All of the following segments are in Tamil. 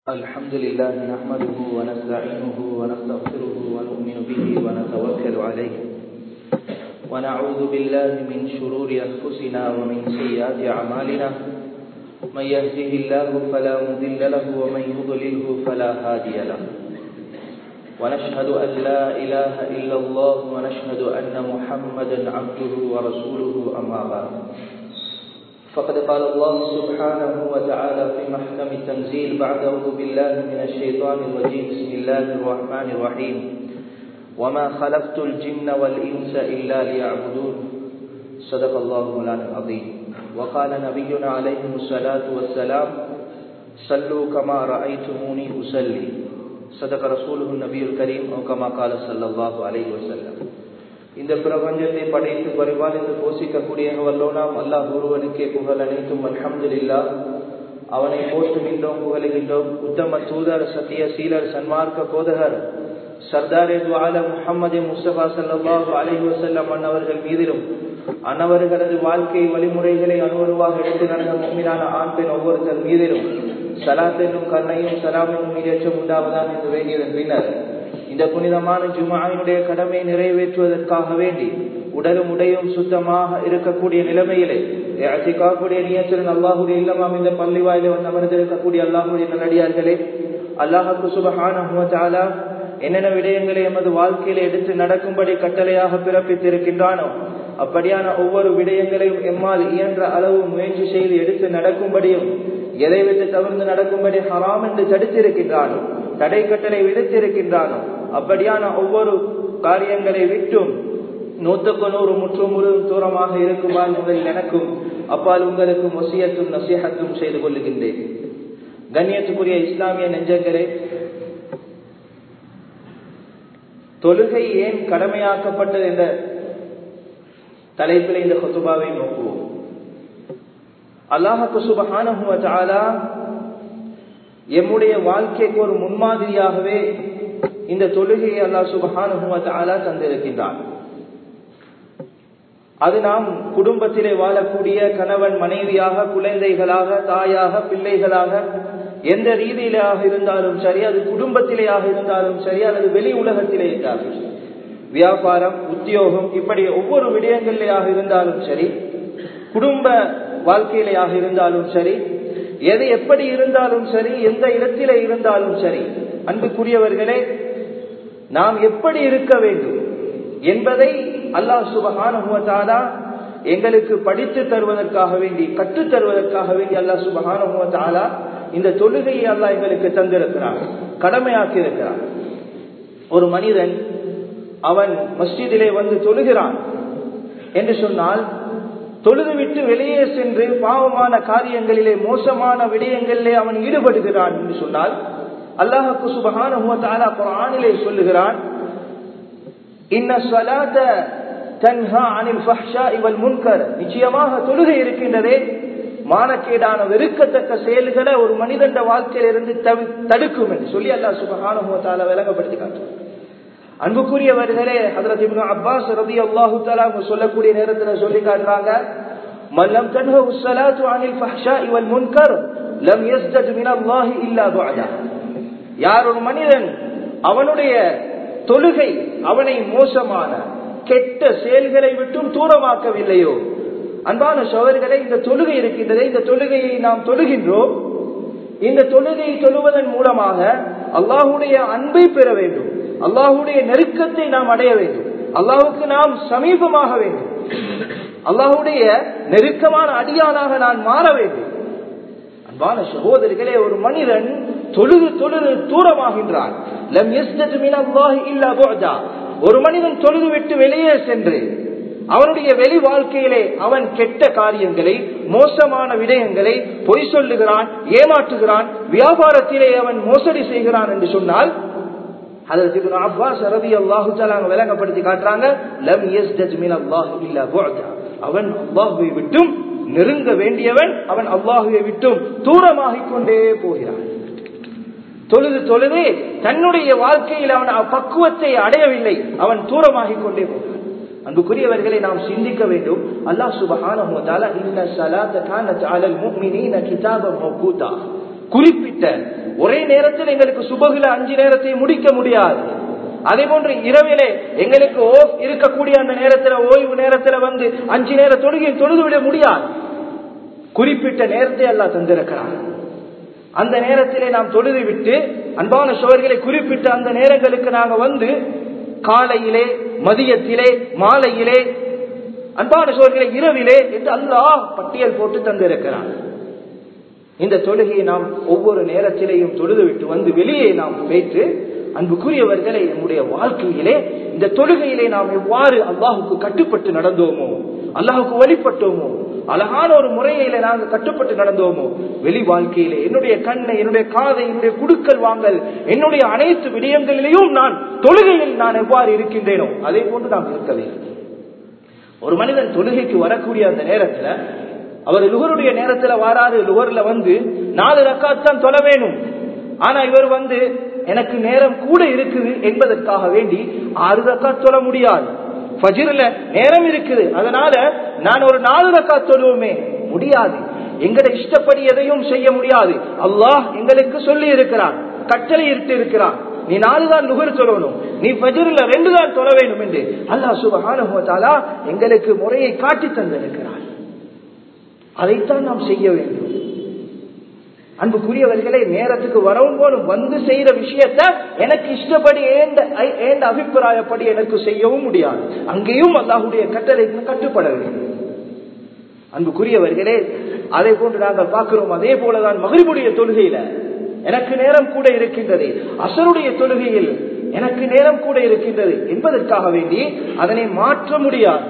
الحمد لله نحمده ونستعينه ونستغفره ونؤمن به ونتوكل عليه ونعوذ بالله من شرور أنفسنا ومن سيئات أعمالنا من يهده الله فلا مضل له ومن يضلله فلا هادي له ونشهد أن لا إله إلا الله ونشهد أن محمدا عبده ورسوله أما بعد فقد قال الله سبحانه وتعالى في محكم التنزيل بعد أعوذ بالله من الشيطان الرجيم بسم الله الرحمن الرحيم وما خلقت الجن والإنس إلا ليعبدون صدق الله مولانا العظيم وقال نبينا عليه الصلاة والسلام صلوا كما رأيتموني أصلي صدق رسوله النبي الكريم أو كما قال صلى الله عليه وسلم இந்த பிரபஞ்சத்தை படைத்து பரிபாலித்து போஷிக்கக்கூடிய வல்லோனாம் அல்லாஹ் ஒருவனுக்கே புகழ் அனைத்தும் அல்ஹம்துலில்லா அவனை போற்றுகின்றோம் புகழுகின்றோம் உத்தம தூதர் சத்திய சீலர் சன்மார்க்க போதகர் சர்தாரே துவால முகமது முஸ்தபா சல்லாஹூ அலஹி வசல்லம் அன்னவர்கள் மீதிலும் அன்னவர்களது வாழ்க்கை வழிமுறைகளை அனுவருவாக எடுத்து நடந்த முன்மீனான ஆண் பெண் ஒவ்வொருத்தர் மீதிலும் சலாத் என்னும் கண்ணையும் சலாமினும் மீதேற்றம் உண்டாவதான் என்று வேண்டியதன் பின்னர் இந்த புனிதமான ஜுமாயினுடைய கடமை நிறைவேற்றுவதற்காக வேண்டி உடலும் உடையும் சுத்தமாக இருக்கக்கூடிய நிலைமையிலே அசிக்காக்கூடிய நியத்துடன் அல்லாஹுடைய இல்லமாம் இந்த பள்ளி வாயில வந்து அமர்ந்திருக்கக்கூடிய அல்லாஹுடைய நல்லடியார்களே அல்லாஹுக்கு சுபஹானா என்னென்ன விடயங்களை எமது வாழ்க்கையில எடுத்து நடக்கும்படி கட்டளையாக பிறப்பித்திருக்கின்றானோ அப்படியான ஒவ்வொரு விடயங்களையும் எம்மால் இயன்ற அளவு முயற்சி செய்து எடுத்து நடக்கும்படியும் எதை விட்டு தவிர்த்து நடக்கும்படி ஹராம் என்று தடுத்திருக்கின்றானோ தடை கட்டளை விடுத்திருக்கின்றானோ அப்படியான ஒவ்வொரு காரியங்களை விட்டும் நூற்றுக்கு நூறு முற்றும் முழுவதும் தூரமாக இருக்குமாறு முதலில் எனக்கும் அப்பால் உங்களுக்கும் ஒசியத்தும் நசீகத்தும் செய்து கொள்ளுகின்றேன் கண்ணியத்துக்குரிய இஸ்லாமிய நெஞ்சங்களே தொழுகை ஏன் கடமையாக்கப்பட்டது என்ற தலைப்பில் இந்த கொத்துபாவை நோக்குவோம் அல்லாஹு சுபஹானா எம்முடைய வாழ்க்கைக்கு ஒரு முன்மாதிரியாகவே இந்த தொழுகையை அல்லா சுபஹானுவத்தாலா தந்திருக்கின்றான் அது நாம் குடும்பத்திலே வாழக்கூடிய கணவன் மனைவியாக குழந்தைகளாக தாயாக பிள்ளைகளாக எந்த ரீதியிலாக இருந்தாலும் சரி அது குடும்பத்திலேயாக இருந்தாலும் சரி அல்லது வெளி உலகத்திலே இருந்தாலும் வியாபாரம் உத்தியோகம் இப்படி ஒவ்வொரு விடயங்களிலேயாக இருந்தாலும் சரி குடும்ப வாழ்க்கையிலேயாக இருந்தாலும் சரி எது எப்படி இருந்தாலும் சரி எந்த இடத்திலே இருந்தாலும் சரி அன்புக்குரியவர்களே நாம் எப்படி இருக்க வேண்டும் என்பதை அல்லாஹ் சுபகானுவத்தாலா எங்களுக்கு படித்து தருவதற்காக வேண்டி கற்றுத் தருவதற்காக வேண்டி அல்லாஹ் சுபகானுவத்தாலா இந்த தொழுகையை அல்லாஹ் எங்களுக்கு தந்திருக்கிறார் கடமையாக்கி இருக்கிறார் ஒரு மனிதன் அவன் மஸ்ஜிதிலே வந்து தொழுகிறான் என்று சொன்னால் தொழுது விட்டு வெளியே சென்று பாவமான காரியங்களிலே மோசமான விடயங்களிலே அவன் ஈடுபடுகிறான் என்று சொன்னால் அல்லாஹுக்கு சுபகான குரானிலே சொல்லுகிறான் நிச்சயமாக தொழுகை இருக்கின்றதே மானக்கேடான வெறுக்கத்தக்க செயல்களை ஒரு மனிதன் வாழ்க்கையிலிருந்து தடுக்கும் என்று சொல்லி அல்லாஹ் சுபகான விளங்கப்படுத்தி காட்டுறான் அன்புக்குரியவர்களே ஹதரத் இப்னு அப்பாஸ் ரதி அல்லாஹு தஆலா சொல்லக்கூடிய நேரத்தில் சொல்லி காட்டுறாங்க மல்லம் தன்ஹு ஸலாத்து அனில் ஃபஹ்ஷாஇ வல் முன்கர் லம் யஸ்தத் மின் அல்லாஹ் இல்லா பஅதா யார் ஒரு மனிதன் அவனுடைய தொழுகை அவனை மோசமான கெட்ட செயல்களை விட்டும் தூரமாக்கவில்லையோ அன்பான சோழர்களை இந்த தொழுகை இருக்கின்றதே இந்த தொழுகையை நாம் தொழுகின்றோம் இந்த தொழுகையை தொழுவதன் மூலமாக அல்லாஹுடைய அன்பை பெற வேண்டும் அல்லாஹுடைய நெருக்கத்தை நாம் அடைய வேண்டும் அல்லாஹுக்கு நாம் சமீபமாக வேண்டும் அல்லாஹுடைய நெருக்கமான அடியானாக நான் மாற வேண்டும் அன்பான சகோதரிகளே ஒரு மனிதன் தொழுது தொழுது தூரமாகின்றான் ஒரு மனிதன் தொழுது விட்டு வெளியே சென்று அவனுடைய வெளி வாழ்க்கையிலே அவன் கெட்ட காரியங்களை மோசமான விடயங்களை பொய் சொல்லுகிறான் ஏமாற்றுகிறான் வியாபாரத்திலே அவன் மோசடி செய்கிறான் என்று சொன்னால் விளங்கப்படுத்தி காட்டுறாங்க அவன் அல்லாஹுவை விட்டும் நெருங்க வேண்டியவன் அவன் அல்லாஹுவை விட்டும் தூரமாகிக் கொண்டே போகிறான் தொழுது தொழுது தன்னுடைய வாழ்க்கையில் அவன் பக்குவத்தை அடையவில்லை அவன் தூரமாகிக் கொண்டே போகிறான் அன்புக்குரியவர்களை நாம் சிந்திக்க வேண்டும் அல்லாஹ் சுபஹான குறிப்பிட்ட ஒரே நேரத்தில் எங்களுக்கு சுபகுல அஞ்சு நேரத்தை முடிக்க முடியாது அதே போன்று இரவிலே எங்களுக்கு ஓஃப் இருக்கக்கூடிய அந்த நேரத்தில் ஓய்வு நேரத்தில் வந்து அஞ்சு நேர தொழுகை தொழுது விட முடியாது குறிப்பிட்ட நேரத்தை எல்லாம் தந்திருக்கிறார் அந்த நேரத்திலே நாம் தொழுது விட்டு அன்பான சோழர்களை குறிப்பிட்ட அந்த நேரங்களுக்கு நாங்க வந்து காலையிலே மதியத்திலே மாலையிலே அன்பான சோழர்களை இரவிலே என்று அல்லாஹ் பட்டியல் போட்டு தந்திருக்கிறார் இந்த தொழுகையை நாம் ஒவ்வொரு நேரத்திலேயும் தொழுது விட்டு வந்து வெளியே நாம் வைத்து அன்புக்குரியவர்களை நம்முடைய வாழ்க்கையிலே இந்த தொழுகையிலே நாம் எவ்வாறு அல்லாஹுக்கு கட்டுப்பட்டு நடந்தோமோ அல்லாஹுக்கு வழிபட்டோமோ அழகான ஒரு முறையில நாங்கள் கட்டுப்பட்டு நடந்தோமோ வெளி வாழ்க்கையிலே என்னுடைய கண்ணை என்னுடைய காதை என்னுடைய குடுக்கல் வாங்கல் என்னுடைய அனைத்து விடயங்களிலேயும் நான் தொழுகையில் நான் எவ்வாறு இருக்கின்றேனோ அதே போன்று நாம் இருக்க வேண்டும் ஒரு மனிதன் தொழுகைக்கு வரக்கூடிய அந்த நேரத்துல அவர் லுகருடைய நேரத்துல வாராரு லுகர்ல வந்து நாலு ரக்காத் தான் தொலை வேணும் ஆனா இவர் வந்து எனக்கு நேரம் கூட இருக்குது என்பதற்காக வேண்டி ஆறு ரக்காத் தொழ முடியாது ஃபஜிர்ல நேரம் இருக்குது அதனால நான் ஒரு நாலு ரக்காத் தொழுவோமே முடியாது எங்கட இஷ்டப்படி எதையும் செய்ய முடியாது அல்லாஹ் எங்களுக்கு சொல்லி இருக்கிறான் கட்டளை இட்டு இருக்கிறான் நீ நாலு தான் நுகர் சொல்லணும் நீ ஃபஜிர்ல ரெண்டு தான் தொழ வேண்டும் என்று அல்லாஹ் சுபஹானுவத்தாலா எங்களுக்கு முறையை காட்டி தந்திருக்கிறான் அதைத்தான் நாம் செய்ய வேண்டும் அன்புக்குரியவர்களை நேரத்துக்கு வரவும் போலும் வந்து செய்யற விஷயத்த எனக்கு இஷ்டப்படி ஏண்ட அபிப்பிராயப்படி எனக்கு செய்யவும் முடியாது அங்கேயும் அல்லாஹுடைய கட்டளைக்கு கட்டுப்பட வேண்டும் அன்புக்குரியவர்களே அதே போன்று நாங்கள் பார்க்கிறோம் அதே போலதான் மகிழ்வுடைய தொழுகையில எனக்கு நேரம் கூட இருக்கின்றது அசருடைய தொழுகையில் எனக்கு நேரம் கூட இருக்கின்றது என்பதற்காக வேண்டி அதனை மாற்ற முடியாது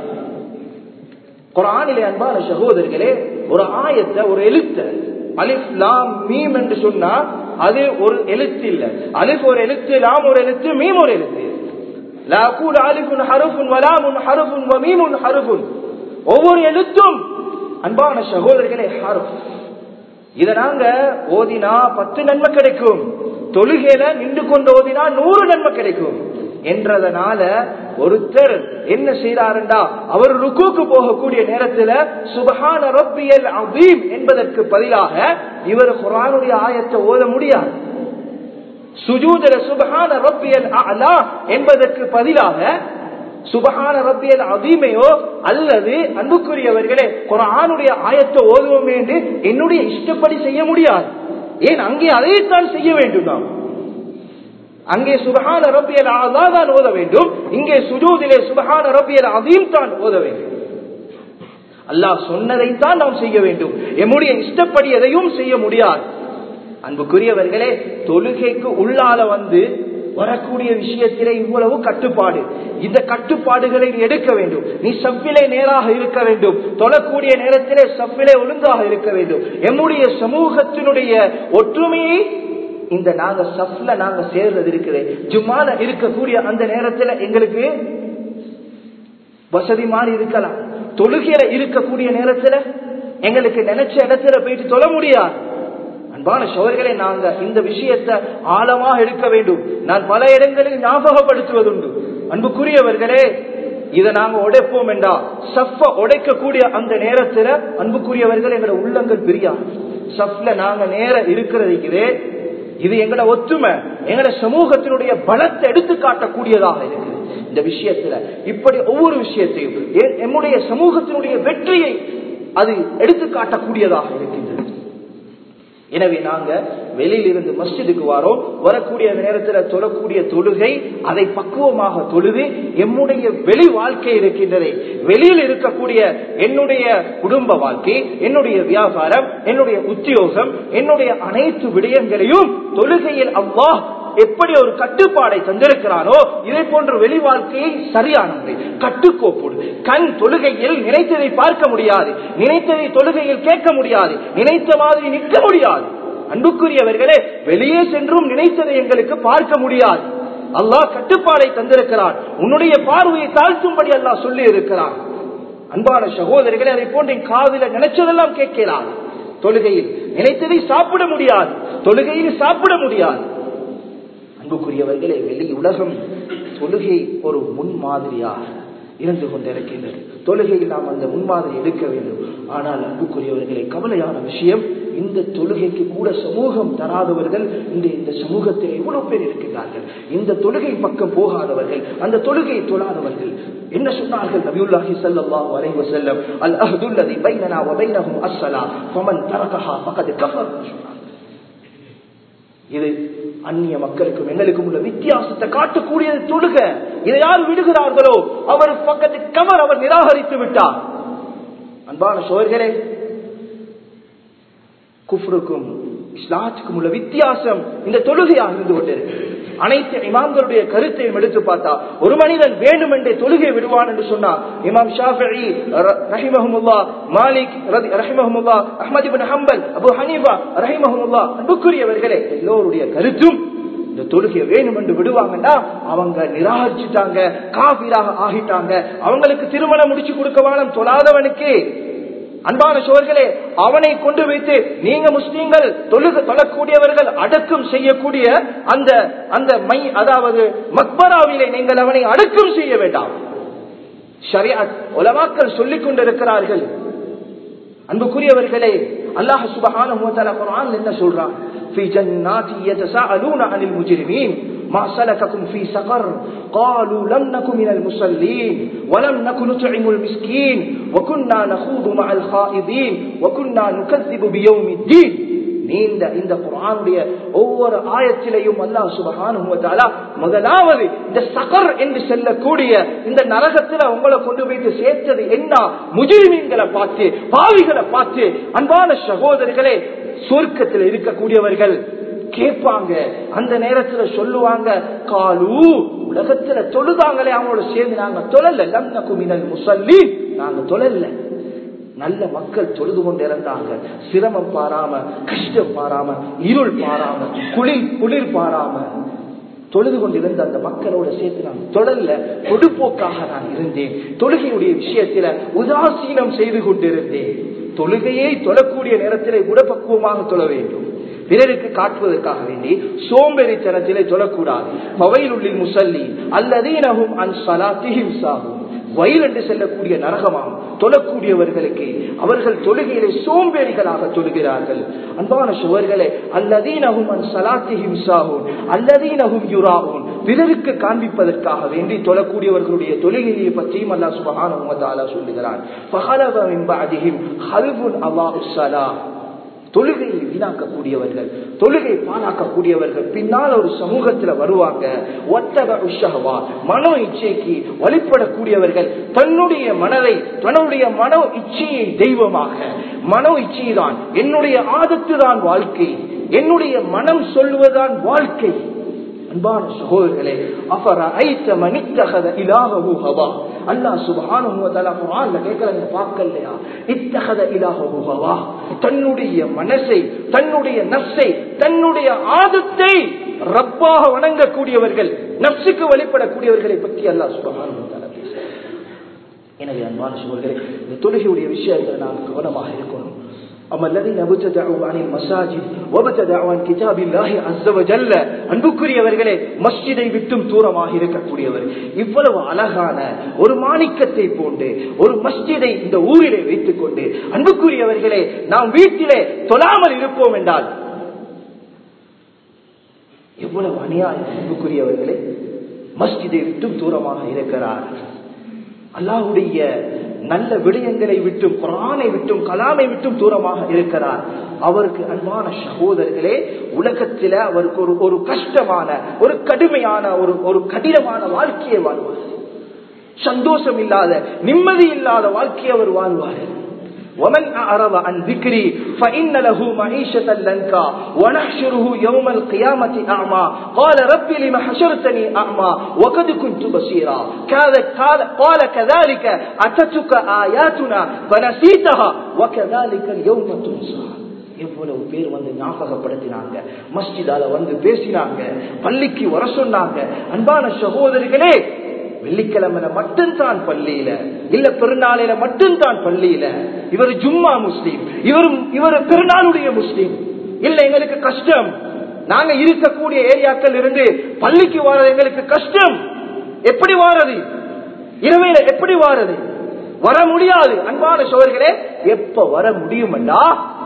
குரானிலே அன்பான சகோதரர்களே ஒரு ஆயத்தை ஒரு எழுத்த அலிஃப் லாம் மீம் என்று சொன்னா அது ஒரு எழுத்து இல்ல அலிஃப் ஒரு எழுத்து லாம் ஒரு எழுத்து மீம் ஒரு எழுத்து ஒவ்வொரு எழுத்தும் அன்பான சகோதரர்களே ஹருஃப் இத நாங்க ஓதினா பத்து நன்மை கிடைக்கும் தொழுகையில நின்று கொண்டு ஓதினா நூறு நன்மை கிடைக்கும் என்றதனால ஒருத்தர் என்ன செய்யறாருண்டா அவர் ருக்குக்கு போகக்கூடிய நேரத்துல சுபஹான ரப்பியல் அதீம் என்பதற்கு பதிலாக இவர் குரானுடைய ஆயத்தை ஓத முடியாது சுஜூதல சுபஹான ரப்பியல் அலா என்பதற்கு பதிலாக சுபஹான ரப்பியல் அதீமையோ அல்லது அன்புக்குரியவர்களே குரானுடைய ஆயத்தை ஓதுவோம் என்று என்னுடைய இஷ்டப்படி செய்ய முடியாது ஏன் அங்கே அதைத்தான் செய்ய வேண்டும் நாம் அங்கே சுபஹான ரப்பியல் ஆதா தான் ஓத வேண்டும் இங்கே சுஜூதிலே சுபஹான ரப்பியல் அதீம் தான் ஓத வேண்டும் அல்லாஹ் சொன்னதைத்தான் நாம் செய்ய வேண்டும் எம்முடைய இஷ்டப்படி எதையும் செய்ய முடியாது அன்புக்குரியவர்களே தொழுகைக்கு உள்ளால வந்து வரக்கூடிய விஷயத்திலே இவ்வளவு கட்டுப்பாடு இந்த கட்டுப்பாடுகளை எடுக்க வேண்டும் நீ சப்பிலே நேராக இருக்க வேண்டும் தொழக்கூடிய நேரத்திலே சப்பிலே ஒழுங்காக இருக்க வேண்டும் எம்முடைய சமூகத்தினுடைய ஒற்றுமையை இந்த நாங்க சப்ல நாங்க சேர்றது இருக்குது ஜும்மால இருக்கக்கூடிய அந்த நேரத்துல எங்களுக்கு வசதி மாதிரி இருக்கலாம் தொழுகையில இருக்கக்கூடிய நேரத்துல எங்களுக்கு நினைச்ச இடத்துல போயிட்டு தொழ முடியாது அன்பான சோதர்களை நாங்க இந்த விஷயத்தை ஆழமாக எடுக்க வேண்டும் நான் பல இடங்களில் ஞாபகப்படுத்துவதுண்டு அன்புக்குரியவர்களே இதை நாங்க உடைப்போம் என்றா சஃப உடைக்கக்கூடிய அந்த நேரத்துல அன்புக்குரியவர்கள் எங்களோட உள்ளங்கள் பிரியாது சஃப்ல நாங்க நேர இருக்கிறதுக்கிறே இது எங்கட ஒத்துமை எங்கட சமூகத்தினுடைய பலத்தை எடுத்து காட்டக்கூடியதாக இருக்குது இந்த விஷயத்துல இப்படி ஒவ்வொரு விஷயத்தையும் எம்முடைய சமூகத்தினுடைய வெற்றியை அது எடுத்து காட்டக்கூடியதாக இருக்கின்றது எனவே நாங்க வெளியில் இருந்து மஸ்ஜிதுக்கு வாரோம் வரக்கூடிய நேரத்தில் தொழக்கூடிய தொழுகை அதை பக்குவமாக தொழுது எம்முடைய வெளி வாழ்க்கை இருக்கின்றது வெளியில் இருக்கக்கூடிய என்னுடைய குடும்ப வாழ்க்கை என்னுடைய வியாபாரம் என்னுடைய உத்தியோகம் என்னுடைய அனைத்து விடயங்களையும் தொழுகையில் அல்லாஹ் எப்படி ஒரு கட்டுப்பாடை தந்திருக்கிறானோ இதை போன்ற வெளி வாழ்க்கையை சரியானது கட்டுக்கோப்போடு கண் தொழுகையில் நினைத்ததை பார்க்க முடியாது நினைத்ததை தொழுகையில் கேட்க முடியாது நினைத்த மாதிரி நிற்க முடியாது அன்புக்குரியவர்களே வெளியே சென்றும் நினைத்ததை எங்களுக்கு பார்க்க முடியாது அல்லாஹ் கட்டுப்பாடை தந்திருக்கிறான் உன்னுடைய பார்வையை தாழ்த்தும்படி அல்லாஹ் சொல்லி இருக்கிறான் அன்பான சகோதரிகளே அதை போன்ற காதில நினைச்சதெல்லாம் கேட்கலாம் தொழுகையில் நினைத்ததை சாப்பிட முடியாது தொழுகையில் சாப்பிட முடியாது அன்புக்குரியவர்களே வெளி உலகம் தொழுகை ஒரு முன்மாதிரியாக இருந்து கொண்டிருக்கின்றது தொழுகையில் நாம் அந்த முன்மாதிரி எடுக்க வேண்டும் ஆனால் அன்புக்குரியவர்களை கவலையான விஷயம் இந்த தொழுகைக்கு கூட சமூகம் தராதவர்கள் இந்த இந்த சமூகத்தில் எவ்வளவு பேர் இருக்கிறார்கள் இந்த தொழுகை பக்கம் போகாதவர்கள் அந்த தொழுகையை தொழாதவர்கள் என்ன சொன்னார்கள் நபியுல்லாஹி ஸல்லல்லாஹு அலைஹி வஸல்லம் அல் அஹ்துல்லதி பைனனா வ பைனஹும் அஸ்ஸலா ஃபமன் தரகஹா ஃபகத் கஃபர் சொன்னார்கள் இது அந்நிய மக்களுக்கும் எங்களுக்கும் உள்ள வித்தியாசத்தை காட்டக்கூடியது தொழுக இதை யார் விடுகிறார்களோ அவர் பக்கத்து கவர் அவர் நிராகரித்து விட்டார் அன்பான சோர்களே குஃப்ருக்கும் இஸ்லாத்துக்கும் உள்ள வித்தியாசம் இந்த தொழுகையாக இருந்து கொண்டிருக்கு அனைத்து இமாம்களுடைய கருத்தையும் எடுத்து பார்த்தா ஒரு மனிதன் வேண்டும் என்றே தொழுகை விடுவான் என்று சொன்னா இமாம் ஷாஃபி ரஹிமஹமுல்லா மாலிக் ரஹிமஹமுல்லா Ahmad ibn Hanbal Abu Hanifa ரஹிமஹமுல்லா அன்புக்குரியவர்களே எல்லோருடைய கருத்தும் இந்த தொழுகையை வேணும் என்று விடுவாங்கன்னா அவங்க நிராகரிச்சுட்டாங்க காபீராக ஆகிட்டாங்க அவங்களுக்கு திருமணம் முடிச்சு கொடுக்க வேணும் தொழாதவனுக்கு அன்பான சோர்களே அவனை கொண்டு வைத்து நீங்க முஸ்லீம்கள் தொழுக தொழக்கூடியவர்கள் அடக்கம் செய்யக்கூடிய அந்த அந்த மை அதாவது மக்பராவிலே நீங்கள் அவனை அடக்கம் செய்ய வேண்டாம் ஷரியாத் உலமாக்கள் சொல்லிக் கொண்டிருக்கிறார்கள் அன்புக்குரியவர்களே அல்லாஹ் சுபஹானஹு வ தஆலா குர்ஆன்ல என்ன சொல்றான் في جنات يتساءلون عن المجرمين ما سلككم في سقر قالوا لم نكن من المصلين ولم نكن نطعم المسكين وكنا نخوض مع الخائضين وكنا نكذب بيوم الدين நீண்ட இந்த குரானுடைய ஒவ்வொரு ஆயத்திலையும் அல்லாஹ் சுபகானுவத்தாலா முதலாவது இந்த சகர் என்று செல்லக்கூடிய இந்த நரகத்துல உங்களை கொண்டு போயிட்டு சேர்த்தது என்ன முஜிமீன்களை பார்த்து பாவிகளை பார்த்து அன்பான சகோதரிகளே சொர்க்கத்தில் இருக்கக்கூடியவர்கள் கேட்பாங்க அந்த நேரத்துல சொல்லுவாங்க காலு உலகத்துல தொழுதாங்களே அவங்களோட சேர்ந்து நாங்க தொழல லம்ன குமினல் முசல்லி நாங்க தொழல நல்ல மக்கள் தொழுது கொண்டு இறந்தாங்க சிரமம் பாராம கஷ்டம் பாராம இருள் பாராம குளிர் குளிர் பாராம தொழுது கொண்டிருந்த அந்த மக்களோட சேர்த்து நான் தொடரல பொடுப்போக்காக நான் இருந்தேன் தொழுகையுடைய விஷயத்துல உதாசீனம் செய்து கொண்டிருந்தேன் தொழுகையை தொழக்கூடிய நேரத்திலே குடப்பக்குவமாக தொழ வேண்டும் பிறருக்கு காட்டுவதற்காக வேண்டி சோம்பேறித்தனத்திலே தொழக்கூடாது பவையிலுள்ளில் முசல்லி அல்லதீனகும் அன் சலாத்திஹிம் சாகும் வயல் என்று செல்லக்கூடிய நரகமாம் தொழக்கூடியவர்களுக்கு அவர்கள் தொழுகையிலே சோம்பேறிகளாக தொழுகிறார்கள் அன்பான சுவர்களே அல்லதீனகும் அன் சலாத்திஹிம் சாகும் அல்லதீனகும் யுராகும் பிறருக்கு காண்பிப்பதற்காக வேண்டி தொழக்கூடியவர்களுடைய தொழுகையை பற்றியும் அல்லா சுபகான சொல்லுகிறான் தொழுகையை வீணாக்கக்கூடியவர்கள் தொழுகை பாழாக்கக்கூடியவர்கள் பின்னால் ஒரு சமூகத்தில் வருவாங்க ஒத்தக உஷகவா மனோ இச்சைக்கு வழிபடக்கூடியவர்கள் தன்னுடைய மனதை தன்னுடைய மனோ இச்சையை தெய்வமாக மனோ இச்சை தான் என்னுடைய ஆதத்து தான் வாழ்க்கை என்னுடைய மனம் சொல்வதுதான் வாழ்க்கை அன்பான சகோதரர்களே அபர ஐத்த மனித்தகத இலாகவு ஹவா அல்லாஹ் சுபஹானஹு வ தஆலா குர்ஆன்ல கேக்குறாங்க பார்க்கலையா இத்தகத இலாகவு ஹவா தன்னுடைய மனசை தன்னுடைய நஃப்ஸை தன்னுடைய ஆதத்தை ரப்பாக வணங்கக்கூடியவர்கள் நஃப்ஸுக்கு வழிபடக்கூடியவர்களை பற்றி அல்லாஹ் சுபஹானஹு வ தஆலா பேசுறார் எனவே அன்பான சகோதரர்களே இந்த தொழுகையுடைய விஷயத்தில் நாம் கவனமாக இருக்கணும் أما الذين ابتدعوا عن المساجد وابتدعوا عن كتاب الله عز وجل அன்புக்குரியவர்களே மஸ்ஜிதை விட்டும் தூரமாக இருக்கக்கூடியவர் இவ்வளவு அழகான ஒரு மாணிக்கத்தை போன்று ஒரு மஸ்ஜிதை இந்த ஊரிலே வைத்துக் கொண்டு அன்புக்குரியவர்களே நாம் வீட்டிலே தொழாமல் இருப்போம் என்றால் எவ்வளவு அநியாயம் அன்புக்குரியவர்களே மஸ்ஜிதை விட்டும் தூரமாக இருக்கிறார் அல்லாஹுடைய நல்ல விடயங்களை விட்டும் குரானை விட்டும் கலாமை விட்டும் தூரமாக இருக்கிறார் அவருக்கு அன்பான சகோதரர்களே உலகத்தில அவருக்கு ஒரு ஒரு கஷ்டமான ஒரு கடுமையான ஒரு ஒரு கடினமான வாழ்க்கையை வாழ்வார் சந்தோஷம் இல்லாத நிம்மதி இல்லாத வாழ்க்கையை அவர் வாழ்வார் ومن أعرض عن ذكري فإن له معيشة لنكا ونحشره يوم القيامة أعمى قال رب لم حشرتني أعمى وقد كنت بصيرا قال كذلك أتتك آياتنا فنسيتها وكذلك اليوم تنسى எவ்வளவு பேர் வந்து ஞாபகப்படுத்தினாங்க மஸ்ஜிதால வந்து பேசினாங்க பள்ளிக்கு வர சொன்னாங்க அன்பான சகோதரிகளே வெள்ளிக்கிழமையில மட்டும்தான் பள்ளியில இல்ல பெருநாளையில மட்டும்தான் பள்ளியில இவர் ஜும்மா முஸ்லீம் இவரும் இவர் பெருநாளுடைய முஸ்லீம் இல்ல எங்களுக்கு கஷ்டம் நாங்க இருக்கக்கூடிய ஏரியாக்கள் இருந்து பள்ளிக்கு வாரது எங்களுக்கு கஷ்டம் எப்படி வாரது இரவையில எப்படி வாரது வர முடியாது அன்பான சோழர்களே எப்ப வர முடியுமெண்டா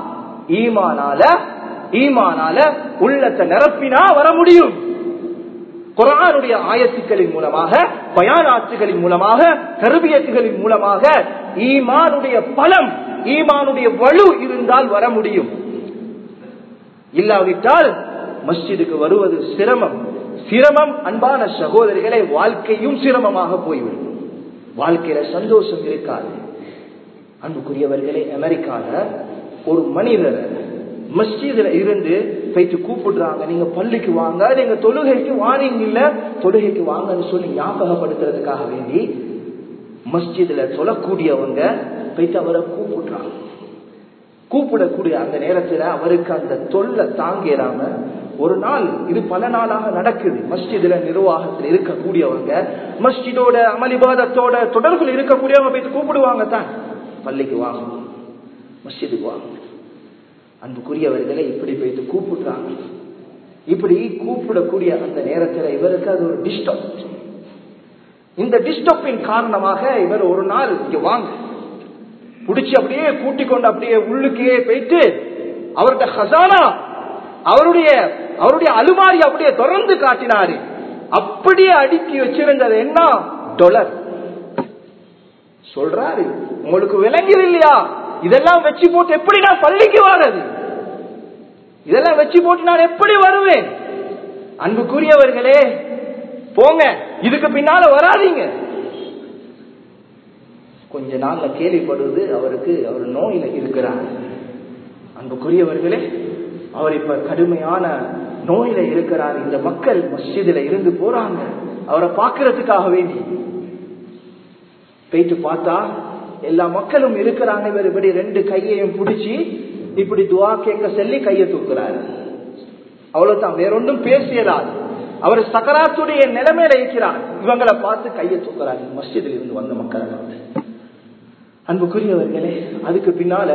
ஈமானால ஈமானால உள்ளத்தை நிரப்பினா வர முடியும் குரானுடைய ஆயத்துக்களின் மூலமாக பயானாற்றுகளின் மூலமாக கருவியத்துகளின் மூலமாக ஈமானுடைய பலம் ஈமானுடைய வலு இருந்தால் வர முடியும் இல்லாவிட்டால் மஸ்ஜிதுக்கு வருவது சிரமம் சிரமம் அன்பான சகோதரிகளை வாழ்க்கையும் சிரமமாக போய்விடும் வாழ்க்கையில சந்தோஷம் இருக்காது அன்புக்குரியவர்களே அமெரிக்கால ஒரு மனிதர் மஸ்ஜிதுல இருந்து போயிட்டு கூப்பிடுறாங்க நீங்க பள்ளிக்கு வாங்க நீங்க தொழுகைக்கு வாரீங்க இல்ல தொழுகைக்கு வாங்கன்னு சொல்லி ஞாபகப்படுத்துறதுக்காக வேண்டி மஸ்ஜிதுல தொழக்கூடியவங்க போயிட்டு அவரை கூப்பிடுறாங்க கூப்பிடக்கூடிய அந்த நேரத்துல அவருக்கு அந்த தொல்லை தாங்கிறாம ஒரு நாள் இது பல நாளாக நடக்குது மஸ்ஜிதுல நிர்வாகத்தில் இருக்கக்கூடியவங்க மஸ்ஜிதோட அமளிபாதத்தோட தொடர்பில் இருக்கக்கூடியவங்க போயிட்டு கூப்பிடுவாங்க தான் பள்ளிக்கு வாங்க மஸ்ஜிதுக்கு வாங்க அன்புக்குரியவர்களை இப்படி போயிட்டு கூப்பிடுறாங்க இப்படி கூப்பிடக்கூடிய அந்த நேரத்தில் இவருக்கு அது ஒரு டிஸ்டர்ப் இந்த டிஸ்டர்பின் காரணமாக இவர் ஒரு நாள் இங்க வாங்க புடிச்சு அப்படியே கூட்டிக் கொண்டு அப்படியே உள்ளுக்கே போயிட்டு அவருடைய ஹசானா அவருடைய அவருடைய அலுமாரி அப்படியே தொடர்ந்து காட்டினாரு அப்படியே அடுக்கி வச்சிருந்தது என்ன டொலர் சொல்றாரு உங்களுக்கு விளங்குது இல்லையா இதெல்லாம் வச்சு போட்டு எப்படி நான் பள்ளிக்கு வாரது இதெல்லாம் வச்சு போட்டு நான் எப்படி வருவேன் அன்புக்குரியவர்களே போங்க இதுக்கு பின்னால வராதீங்க கொஞ்ச நாள்ல கேள்விப்படுவது அவருக்கு அவர் நோயில இருக்கிறார் அன்புக்குரியவர்களே அவர் இப்ப கடுமையான நோயில இருக்கிறார் இந்த மக்கள் மஸ்ஜிதுல இருந்து போறாங்க அவரை பார்க்கறதுக்காக வேண்டி போயிட்டு பார்த்தா எல்லா மக்களும் இருக்கிறாங்க இவர் இப்படி ரெண்டு கையையும் பிடிச்சி இப்படி துவா கேட்க சொல்லி கையை தூக்குறாரு அவ்வளவுதான் வேற ஒன்றும் பேசியலாது அவர் சக்கராத்துடைய நிலைமையில இருக்கிறார் இவங்களை பார்த்து கையை தூக்குறாரு மஸ்ஜிதில் இருந்து வந்த மக்களை பார்த்து அன்புக்குரியவர்களே அதுக்கு பின்னால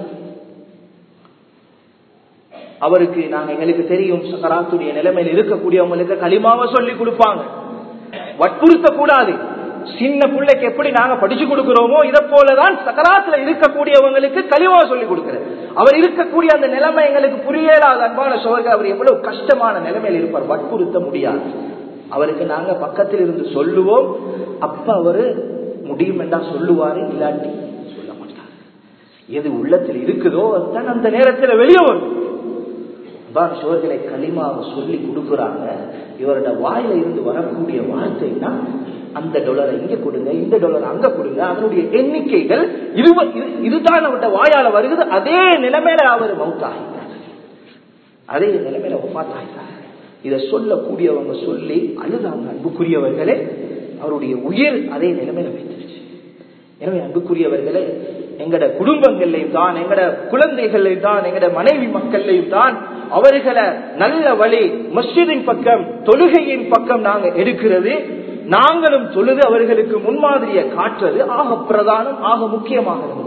அவருக்கு நாங்க எங்களுக்கு தெரியும் சக்கராத்துடைய நிலைமையில் இருக்கக்கூடியவங்களுக்கு களிமாவை சொல்லி கொடுப்பாங்க வற்புறுத்த கூடாது சின்ன பிள்ளைக்கு எப்படி நாங்க படிச்சு கொடுக்கிறோமோ இதை போலதான் சக்கராத்துல இருக்கக்கூடியவங்களுக்கு களிமா சொல்லி கொடுக்கிறது அவர் இருக்கக்கூடிய அந்த நிலைமை எங்களுக்கு புரியலாத அன்பான சோழர்கள் அவர் எவ்வளவு கஷ்டமான நிலைமையில் இருப்பார் வற்புறுத்த முடியாது அவருக்கு நாங்க பக்கத்தில் இருந்து சொல்லுவோம் அப்ப அவரு முடியும் என்றா சொல்லுவாரு இல்லாட்டி சொல்ல மாட்டார் எது உள்ளத்தில் இருக்குதோ அதுதான் அந்த நேரத்தில் வெளியே வரும் அன்பான சோழர்களை களிமாவை சொல்லி கொடுக்குறாங்க இவரோட வாயில இருந்து வரக்கூடிய வார்த்தைன்னா அந்த டாலரை இங்க கொடுங்க இந்த டாலர் அங்க கொடுங்க அதனுடைய எண்ணிக்கைகள் இதுதான் அவருடைய வாயால வருகிறது அதே நிலைமையில அவர் மவுத்தாகிறார் அதே நிலைமையில ஒப்பாத்தாகிறார் இதை சொல்லக்கூடியவங்க சொல்லி அழுதாங்க அன்புக்குரியவர்களே அவருடைய உயிர் அதே நிலைமையில வைத்துருச்சு எனவே அன்புக்குரியவர்களே எங்கட குடும்பங்கள்லையும் தான் எங்கட குழந்தைகளையும் தான் எங்கட மனைவி மக்கள்லையும் தான் அவர்களை நல்ல வழி மஸ்ஜிதின் பக்கம் தொழுகையின் பக்கம் நாங்க எடுக்கிறது நாங்களும் தொழுது அவர்களுக்கு முன்மாதிரியை காட்டுறது ஆக பிரதானம் ஆக முக்கியமாக இருந்து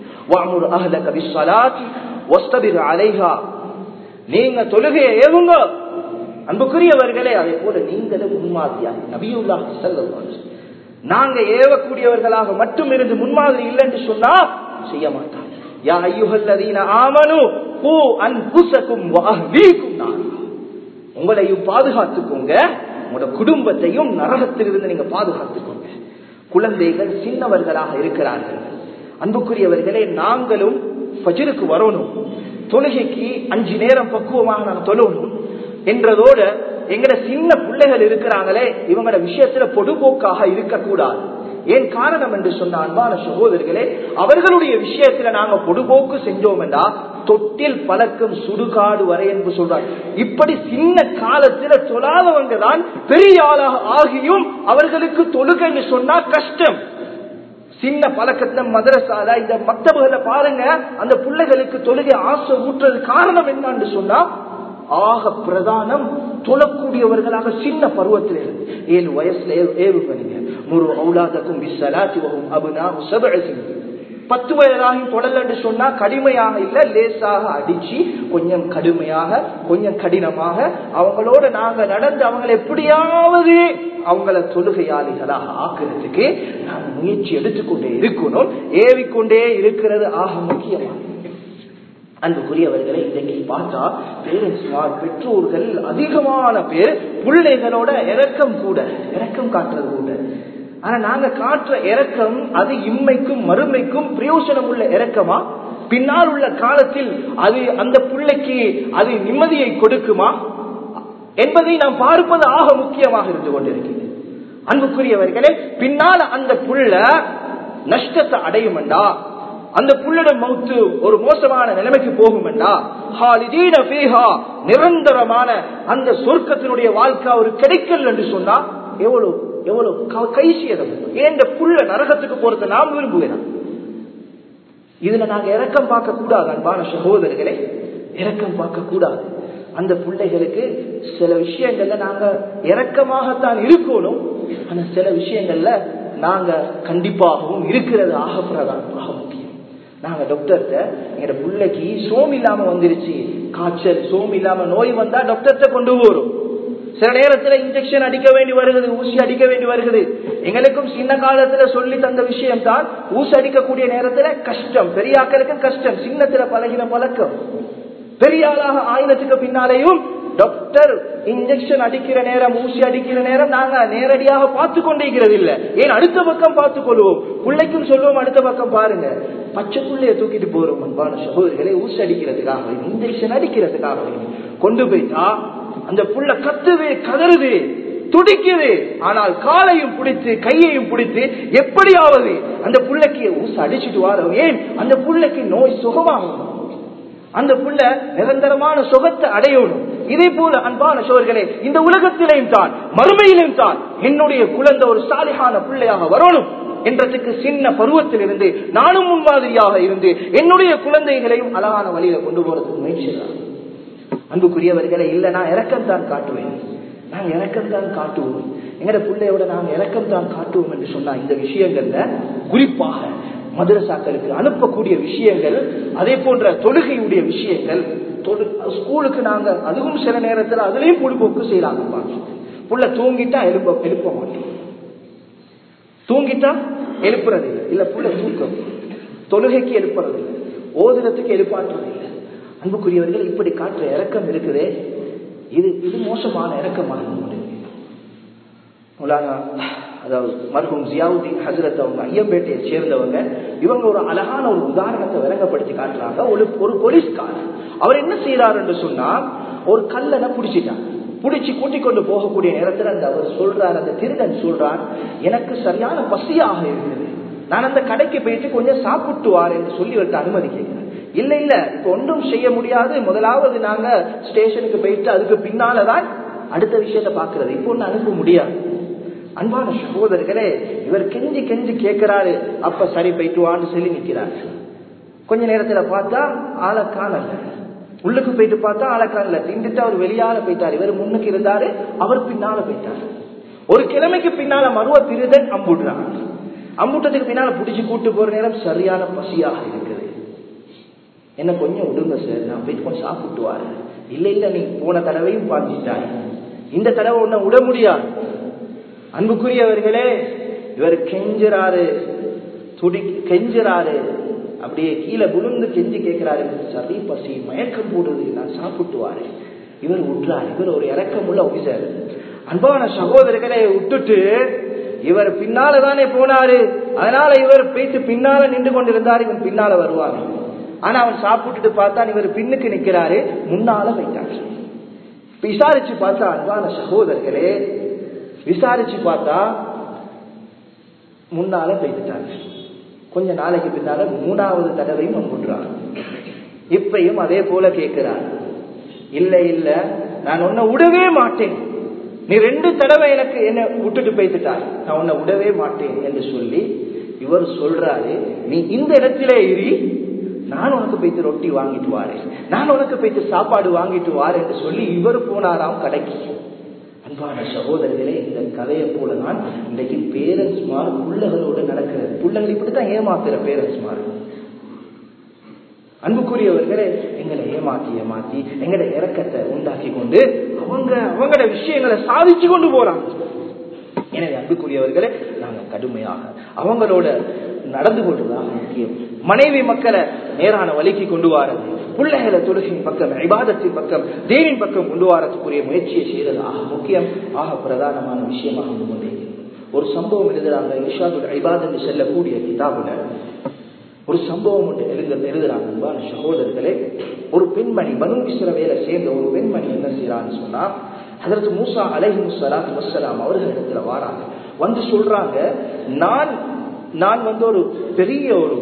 கொண்டது அலைஹா நீங்க தொழுகையை ஏவுங்க அன்புக்குரியவர்களே அதே போல நீங்களும் முன்மாதிரியாக நபியுல்லா செல்லம் நாங்க ஏவக்கூடியவர்களாக மட்டும் இருந்து முன்மாதிரி இல்லைன்னு சொன்னா செய்ய மாட்டாங்க யா ஐயுகல்லதீன ஆமனு பூ அன்புசக்கும் வாஹ்வீக்கும் நான் உங்களையும் பாதுகாத்துக்கோங்க உங்களோட குடும்பத்தையும் நரகத்திலிருந்து நீங்க பாதுகாத்துக்கோங்க குழந்தைகள் சின்னவர்களாக இருக்கிறார்கள் அன்புக்குரியவர்களே நாங்களும் பஜருக்கு வரணும் தொழுகைக்கு அஞ்சு நேரம் பக்குவமாக நாம் தொழணும் என்றதோட எங்கட சின்ன பிள்ளைகள் இருக்கிறாங்களே இவங்களோட விஷயத்துல பொதுபோக்காக இருக்கக்கூடாது ஏன் காரணம் என்று சொன்ன அன்பான சகோதரர்களே அவர்களுடைய விஷயத்துல நாங்க பொதுபோக்கு செஞ்சோம் என்றா தொட்டில் பழக்கம் சுடுகாடு வரை என்று சொல்றாங்க இப்படி சின்ன காலத்துல தொழாதவங்க தான் பெரிய ஆளாக ஆகியும் அவர்களுக்கு தொழுகைன்னு சொன்னா கஷ்டம் சின்ன பழக்கத்துல மதரசால இந்த மத்தவர்களை பாருங்க அந்த பிள்ளைகளுக்கு தொழுகை ஆசை ஊற்றுறது காரணம் என்னன்னு சொன்னா ஆக பிரதானம் தொழக்கூடியவர்களாக சின்ன பருவத்தில் இருந்து ஏழு வயசுல ஏவுங்க நீங்க முரு அவுலாதக்கும் விசலாத்தி வகும் அபுனா சபழ பத்து வயதாகி தொடலன்னு சொன்னா கடுமையாக இல்ல லேசாக அடிச்சு கொஞ்சம் கடுமையாக கொஞ்சம் கடினமாக அவங்களோட நாங்க நடந்து அவங்களை எப்படியாவது அவங்கள தொழுகையாளிகளாக ஆக்குறதுக்கு நாங்க முயற்சி எடுத்துக்கொண்டே இருக்கணும் ஏவிக்கொண்டே இருக்கிறது ஆக முக்கியமாக அன்புக்குரியவர்களை இன்றைக்கு பார்த்தா பேரண்ட்ஸ்மார் பெற்றோர்கள் அதிகமான பேர் பிள்ளைகளோட இறக்கம் கூட இறக்கம் காட்டுறது கூட ஆனா நாங்க காட்டுற இறக்கம் அது இம்மைக்கும் மறுமைக்கும் பிரயோசனம் உள்ள இறக்கமா பின்னால் உள்ள காலத்தில் அது அந்த பிள்ளைக்கு அது நிம்மதியை கொடுக்குமா என்பதை நாம் பார்ப்பது ஆக முக்கியமாக இருந்து கொண்டிருக்கிறது அன்புக்குரியவர்களே பின்னால் அந்த புள்ள நஷ்டத்தை அடையுமெண்டா அந்த புள்ளட மௌத்து ஒரு மோசமான நிலைமைக்கு போகுமெண்டா நிரந்தரமான அந்த சொர்க்கத்தினுடைய வாழ்க்கை அவர் கிடைக்கல என்று சொன்னா எவ்வளவு எவ்வளவு கைசியதம் ஏன் இந்த புள்ள நரகத்துக்கு போறதை நாம் விரும்புகிறோம் இதுல நாங்க இறக்கம் பார்க்க கூடாது அன்பான சகோதரர்களே இறக்கம் பார்க்க கூடாது அந்த பிள்ளைகளுக்கு சில விஷயங்கள்ல நாங்க இறக்கமாகத்தான் இருக்கணும் ஆனா சில விஷயங்கள்ல நாங்க கண்டிப்பாகவும் இருக்கிறது ஆக பிரதானம் ஆக முக்கியம் நாங்க டாக்டர்கிட்ட எங்க பிள்ளைக்கு சோம் இல்லாம வந்துருச்சு காய்ச்சல் சோம் இல்லாம நோய் வந்தா டாக்டர்கிட்ட கொண்டு போறோம் சில நேரத்துல இன்ஜெக்ஷன் அடிக்க வேண்டி வருகிறது ஊசி அடிக்க வேண்டி வருகிறது எங்களுக்கும் சின்ன காலத்துல சொல்லி தந்த விஷயம் தான் ஊசி அடிக்கக்கூடிய நேரத்துல கஷ்டம் பெரியாக்களுக்கு கஷ்டம் சின்னத்துல பழகின பழக்கம் பெரிய ஆளாக ஆயிரத்துக்கு பின்னாலேயும் டாக்டர் இன்ஜெக்ஷன் அடிக்கிற நேரம் ஊசி அடிக்கிற நேரம் நாங்க நேரடியாக பார்த்து கொண்டிருக்கிறது இல்ல ஏன் அடுத்த பக்கம் பார்த்துக் கொள்வோம் பிள்ளைக்கும் சொல்லுவோம் அடுத்த பக்கம் பாருங்க பச்சை பிள்ளைய தூக்கிட்டு போறோம் அன்பான சகோதரிகளை ஊசி அடிக்கிறதுக்காக இன்ஜெக்ஷன் அடிக்கிறதுக்காக கொண்டு போயிட்டா அந்த புள்ள கத்துது கதறுது துடிக்குது ஆனால் காலையும் பிடித்து கையையும் பிடித்து எப்படியாவது அந்த புள்ளைக்கு ஊச அடிச்சுட்டு வாரோம் ஏன் அந்த புள்ளைக்கு நோய் சுகமாகும் அந்த புள்ள நிரந்தரமான சுகத்தை அடையணும் இதே போல அன்பான சோர்களே இந்த உலகத்திலையும் தான் மறுமையிலும் தான் என்னுடைய குழந்தை ஒரு சாலிகான பிள்ளையாக வரணும் என்றதுக்கு சின்ன பருவத்தில் இருந்து நானும் முன்மாதிரியாக இருந்து என்னுடைய குழந்தைகளையும் அழகான வழியில கொண்டு போறதுக்கு முயற்சி அன்புக்குரியவர்களை இல்ல நான் இறக்கம் தான் காட்டுவேன் நாங்க இறக்கம் தான் காட்டுவோம் எங்கட பிள்ளையோட நாங்க இறக்கம் தான் காட்டுவோம் என்று சொன்னா இந்த விஷயங்கள்ல குறிப்பாக மதரசாக்களுக்கு அனுப்பக்கூடிய விஷயங்கள் அதே போன்ற தொழுகையுடைய விஷயங்கள் ஸ்கூலுக்கு நாங்க அதுவும் சில நேரத்தில் அதுலயும் பொழுப்போக்கு செய்யலாங்க புள்ள தூங்கிட்டா எழுப்ப எழுப்ப மாட்டோம் தூங்கிட்டா எழுப்புறது இல்லை இல்ல புள்ள தூக்கம் தொழுகைக்கு எழுப்புறது இல்லை ஓதுறதுக்கு எழுப்பாற்றுறது இல்லை அன்புக்குரியவர்கள் இப்படி காட்டுற இறக்கம் இருக்குதே இது இது மோசமான இறக்கமாக மௌலானா அதாவது மருகும் ஜியாவுதீன் ஹசரத் அவங்க ஐயம்பேட்டையை சேர்ந்தவங்க இவங்க ஒரு அழகான ஒரு உதாரணத்தை விளங்கப்படுத்தி காட்டுறாங்க ஒரு ஒரு போலீஸ்காரர் அவர் என்ன செய்யறாரு என்று சொன்னா ஒரு கல்லனை பிடிச்சிட்டார் பிடிச்சி கூட்டிக் கொண்டு போகக்கூடிய நேரத்தில் அந்த அவர் சொல்றார் அந்த திருடன் சொல்றார் எனக்கு சரியான பசியாக இருக்குது நான் அந்த கடைக்கு போயிட்டு கொஞ்சம் சாப்பிட்டு வார் என்று சொல்லி அவர்கிட்ட அனுமதி கேட்கிறேன் இல்ல இல்ல இப்ப ஒன்றும் செய்ய முடியாது முதலாவது நாங்க ஸ்டேஷனுக்கு போயிட்டு அதுக்கு பின்னாலதான் அடுத்த விஷயத்த பாக்குறது இப்போ ஒண்ணு அனுப்ப முடியாது அன்பான சகோதரர்களே இவர் கெஞ்சி கெஞ்சி கேட்கிறாரு அப்ப சரி போயிட்டு வான்னு சொல்லி நிக்கிறார் கொஞ்ச நேரத்துல பார்த்தா ஆளை காணல உள்ளுக்கு போயிட்டு பார்த்தா ஆளை காணல திண்டுட்டு அவர் வெளியால போயிட்டார் இவர் முன்னுக்கு இருந்தாரு அவர் பின்னால போயிட்டார் ஒரு கிழமைக்கு பின்னால மருவ திருதன் அம்புடுறான் அம்புட்டதுக்கு பின்னால பிடிச்சி கூட்டு போற நேரம் சரியான பசியாக இருக்குது என்ன கொஞ்சம் விடுங்க சார் நான் போயிட்டு கொஞ்சம் சாப்பிட்டு வரேன் இல்ல இல்ல நீ போன தடவையும் பாஞ்சிட்டாய் இந்த தடவை உன்னை விட முடியாது அன்புக்குரியவர்களே இவர் கெஞ்சுறாரு துடி கெஞ்சுறாரு அப்படியே கீழே விழுந்து கெஞ்சி கேட்கிறாரு சரி பசி மயக்கம் போடுது நான் சாப்பிட்டு வாரேன் இவர் விட்டுறாரு இவர் ஒரு இறக்கமுள்ள ஆபீசர் அன்பான சகோதரர்களை விட்டுட்டு இவர் பின்னால தானே போனாரு அதனால இவர் பேச்சு பின்னால நின்று கொண்டிருந்தார் இவன் பின்னால வருவாங்க ஆனா அவன் சாப்பிட்டுட்டு பார்த்தா இவர் பின்னுக்கு நிக்கிறாரு முன்னால வைத்தார் விசாரிச்சு பார்த்தா அன்பான சகோதரர்களே விசாரிச்சு பார்த்தா முன்னால போய்விட்டாங்க கொஞ்ச நாளைக்கு பின்னால மூணாவது தடவையும் அன்புன்றான் இப்பையும் அதே போல கேட்கிறார் இல்ல இல்ல நான் உன்னை விடவே மாட்டேன் நீ ரெண்டு தடவை எனக்கு என்ன விட்டுட்டு போய்த்துட்டார் நான் உன்னை விடவே மாட்டேன் என்று சொல்லி இவர் சொல்றாரு நீ இந்த இடத்திலே இரு நான் உனக்கு போய்த்து ரொட்டி வாங்கிட்டு வாரேன் நான் உனக்கு போய்த்து சாப்பாடு வாங்கிட்டு வாரேன் என்று சொல்லி இவர் போனாராம் கடைக்கு அன்பான சகோதரர்களே இந்த கதையை போலதான் இன்றைக்கு பேரண்ட்ஸ் மார் பிள்ளைகளோடு நடக்கிறது பிள்ளைகள் இப்படித்தான் ஏமாத்துற பேரண்ட்ஸ் மார் அன்புக்குரியவர்களே எங்களை ஏமாத்தி ஏமாத்தி எங்கட இறக்கத்தை உண்டாக்கி கொண்டு அவங்க அவங்களோட விஷயங்களை சாதிச்சு கொண்டு போறாங்க எனவே அன்புக்குரியவர்களே நாங்க கடுமையாக அவங்களோட நடந்து கொள்றதாக முக்கியம் மனைவி மக்களை நேரான வழிக்கு கொண்டு வாரது பிள்ளைகளை தொழுகையின் பக்கம் இபாதத்தின் பக்கம் தேவின் பக்கம் கொண்டு வரத்துக்குரிய முயற்சியை செய்யறது ஆக முக்கியம் ஆக பிரதானமான விஷயமாக இருந்து கொண்டே ஒரு சம்பவம் எழுதுறாங்க இஷாதுல் ஐபாத் என்று செல்லக்கூடிய கிதாபுல ஒரு சம்பவம் ஒன்று எழுத எழுதுறாங்க அன்பான சகோதரர்களே ஒரு பெண்மணி பனு இஸ்ரவேலை சேர்ந்த ஒரு பெண்மணி என்ன செய்யறான்னு சொன்னா அதற்கு மூசா அலைஹி சலாத்து வசலாம் அவர்கள் இடத்துல வாராங்க வந்து சொல்றாங்க நான் நான் வந்து ஒரு பெரிய ஒரு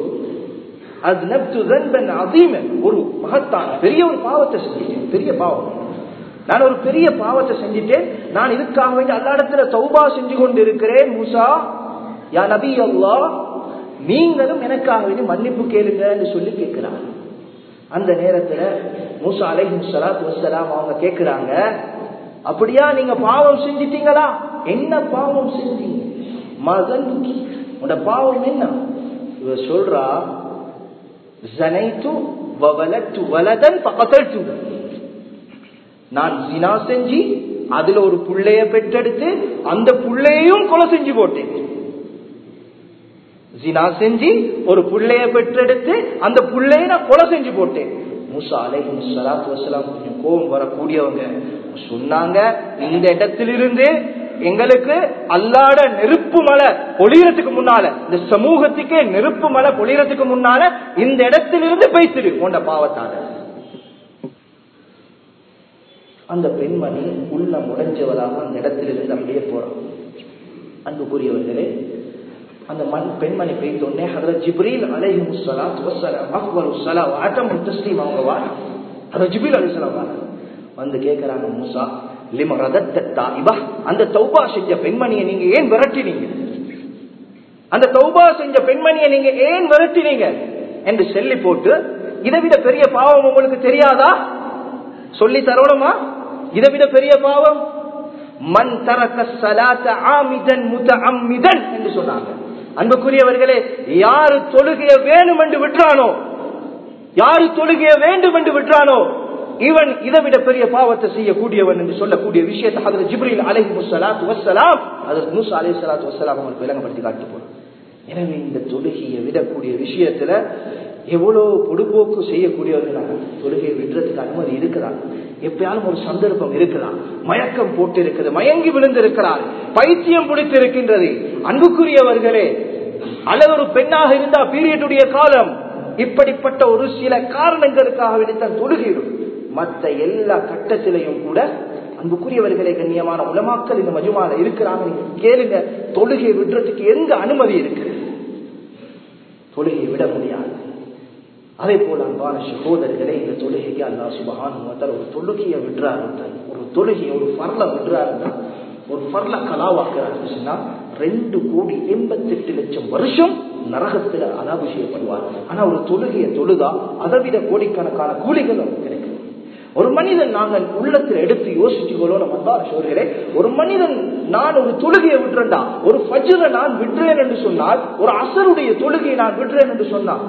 அதீமன் ஒரு மகத்தான பெரிய ஒரு பாவத்தை செஞ்சிட்டேன் பெரிய பாவம் நான் ஒரு பெரிய பாவத்தை செஞ்சிட்டேன் நான் இதுக்காக வேண்டி அல்லா இடத்துல தௌபா செஞ்சு கொண்டு இருக்கிறேன் மூசா யா நபி அல்லா நீங்களும் எனக்காக வேண்டி மன்னிப்பு கேளுங்க என்று சொல்லி கேட்கிறாங்க அந்த நேரத்துல மூசா அலைஹி சலாத்து வசலாம் அவங்க கேட்கிறாங்க அப்படியா நீங்க பாவம் செஞ்சிட்டீங்களா என்ன பாவம் செஞ்சீங்க மகன் உட பாவம் என்ன இவ சொல்றா ஜனைத்து வவலத்து வலதன் பக்கத்தட்டு நான் ஜினா செஞ்சு அதுல ஒரு புள்ளைய பெற்றெடுத்து அந்த புள்ளையையும் கொலை செஞ்சு போட்டேன் ஜினா செஞ்சு ஒரு புள்ளைய பெற்றெடுத்து அந்த புள்ளைய நான் கொலை செஞ்சு போட்டேன் மூசா அலைஹும் சலாத்து வசலாம் கொஞ்சம் கோபம் வரக்கூடியவங்க சொன்னாங்க இந்த இடத்திலிருந்து எங்களுக்கு அல்லாட நெருப்பு மலை பொழியறதுக்கு முன்னால இந்த சமூகத்துக்கே நெருப்பு மலை பொழியறதுக்கு முன்னால இந்த இடத்திலிருந்து பேசிடு உண்ட பாவத்தால அந்த பெண்மணி உள்ள முடைஞ்சவராக அந்த இடத்திலிருந்து அப்படியே போறான் அன்புக்குரியவர்களே அந்த மண் பெண்மணி பெய்தோடனே அதுல ஜிப்ரீல் அலைஹி முஸ்ஸலாம் வஸ்ஸலாம் அக்பர் உஸ்ஸலா அட்டம் தஸ்லீம் அவங்க வார அது ஜிப்ரீல் அலைஹிஸ்ஸலாம் வார வந்து கேக்குறாங்க மூசா லிம ரதத்த தாயிபா அந்த தௌபா செஞ்ச பெண்மணியை நீங்க ஏன் விரட்டினீங்க அந்த தௌபா செஞ்ச பெண்மணியை நீங்க ஏன் விரட்டினீங்க என்று சொல்லி போட்டு இதை விட பெரிய பாவம் உங்களுக்கு தெரியாதா சொல்லி தரணுமா இதை விட பெரிய பாவம் மண் தரக்க சலாத்த ஆமிதன் முத அம்மிதன் என்று சொன்னாங்க அன்புக்குரியவர்களே யாரு தொழுகைய வேணும் என்று விட்டுறானோ யாரு தொழுகைய வேண்டும் என்று விட்டுறானோ இவன் இதை விட பெரிய பாவத்தை செய்யக்கூடியவன் என்று சொல்லக்கூடிய விஷயத்தை அதில் ஜிப்ரில் அலை முசலாத் வசலாம் அதற்கு மூசா அலை சலாத் வசலாம் அவங்களுக்கு விளங்கப்படுத்தி காட்டு போறோம் எனவே இந்த தொழுகையை விடக்கூடிய விஷயத்துல எவ்வளவு பொடுபோக்கு செய்யக்கூடியவர்கள் தொழுகையை விடுறதுக்கு அனுமதி இருக்கிறார் எப்பயாலும் ஒரு சந்தர்ப்பம் இருக்கலாம் மயக்கம் போட்டு இருக்குது மயங்கி விழுந்திருக்கிறார் பைத்தியம் பிடித்து இருக்கின்றது அன்புக்குரியவர்களே அல்லது ஒரு பெண்ணாக இருந்தா பீரியடுடைய காலம் இப்படிப்பட்ட ஒரு சில காரணங்களுக்காக விடுத்த தொழுகையிடும் மற்ற எல்லா கட்டத்திலையும் கூட அன்புக்குரியவர்களே கண்ணியமான உலமாக்கள் இந்த மஜுமால இருக்கிறாங்க நீங்க கேளுங்க தொழுகையை விடுறதுக்கு எங்க அனுமதி இருக்கு தொழுகையை விட முடியாது அதே போல அன்பான சகோதரர்களே இந்த தொழுகைக்கு அல்லா சுபகான் ஒரு தொழுகையை விடுறாரு ஒரு தொழுகையை ஒரு பரல விடுறாருன்னா ஒரு பரல கலாவாக்குறாரு சொன்னா ரெண்டு கோடி எண்பத்தி எட்டு லட்சம் வருஷம் நரகத்துல அனாபிஷேகப்படுவார் ஆனா ஒரு தொழுகையை தொழுதா அதை விட கோடிக்கணக்கான கூலிகள் நமக்கு கிடைக்கும் ஒரு மனிதன் நாங்கள் உள்ளத்தில் எடுத்து யோசிச்சுக்கொள்ளோ நம்ம சோர்களே ஒரு மனிதன் நான் ஒரு தொழுகையை விட்டுறேன்டா ஒரு ஃபஜ்ரை நான் விடுறேன் என்று சொன்னால் ஒரு அசருடைய தொழுகையை நான் விடுறேன் என்று சொன்னான்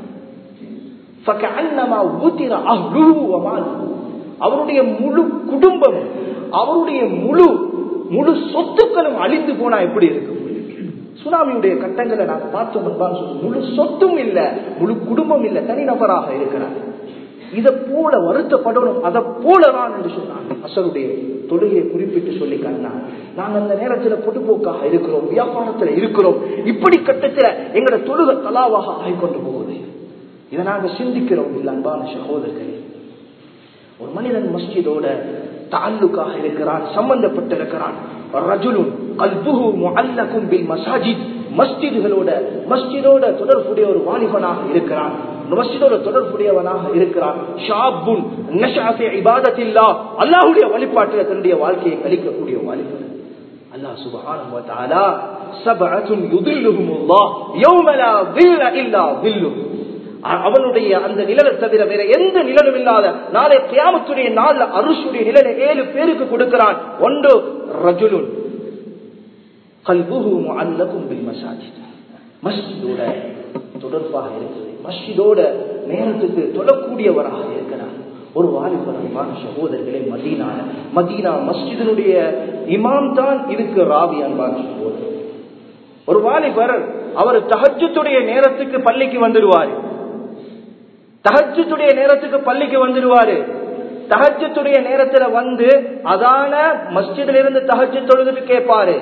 அவருடைய முழு குடும்பம் அவருடைய முழு முழு சொத்துக்களும் அழிந்து போனா எப்படி இருக்கும் சுனாமியுடைய கட்டங்களை நாங்க பார்த்தோம் முழு சொத்தும் இல்ல முழு குடும்பம் இல்ல தனிநபராக இருக்கிறார் இதை போல வருத்தப்படணும் அதை போலதான் என்று சொன்னாங்க அசருடைய தொழுகையை குறிப்பிட்டு சொல்லி காட்டினாங்க நாங்க அந்த நேரத்துல பொதுப்போக்காக இருக்கிறோம் வியாபாரத்துல இருக்கிறோம் இப்படி கட்டத்துல எங்களோட தொழுகை தலாவாக ஆகிக்கொண்டு போகுது இதை நாங்க சிந்திக்கிறோம் இல்ல அன்பான சகோதரர்களே ஒரு மனிதன் மஸ்ஜிதோட தாலுக்காக இருக்கிறான் சம்பந்தப்பட்டிருக்கிறான் ரஜுலுன் கல்புஹு முஅல்லகும் பில் மசாஜித் மஸ்ஜிதுகளோட மஸ்ஜிதோட தொடர்புடைய ஒரு வாலிபனாக இருக்கிறான் மஸ்ஜிதோட தொடர்புடையவனாக இருக்கிறான் ஷாபுன் நஷாஃபி இபாதத்தில்லா அல்லாஹ்வுடைய வழிபாட்டில் தன்னுடைய வாழ்க்கையை கழிக்கக்கூடிய வாலிபன் அல்லாஹ் சுப்ஹானஹு வ தஆலா சபஅத்துன் யுதில்லுஹுமுல்லாஹ் யௌம லா தில்ல இல்லா தில்லுஹு அவனுடைய அந்த நிழலை தவிர வேற எந்த நிழலும் இல்லாத நாளை கியாமத்துடைய நாள்ல அருஷுடைய நிழலை ஏழு பேருக்கு கொடுக்கிறான் ஒன்று ரஜுலுன் கல்புஹு முஅல்லகும் பில் மசாஜித் மஸ்ஜிதோட தொடர்பாக இருக்குது மஸ்ஜிதோட நேரத்துக்கு தொழக்கூடியவராக இருக்கிறார் ஒரு வாலிபர் அன்பான சகோதரர்களே மதீனால மதீனா மஸ்ஜிதனுடைய இமாம் தான் இதுக்கு ராவி அன்பான சகோதரர் ஒரு வாலிபர் அவர் தஹஜத்துடைய நேரத்துக்கு பள்ளிக்கு வந்துடுவார் தகஜத்துடைய நேரத்துக்கு பள்ளிக்கு வந்துடுவாரு தகஜத்துடைய நேரத்துல வந்து அதான மஸ்ஜிதில் இருந்து தகஜ தொழுதுட்டு கேட்பாரு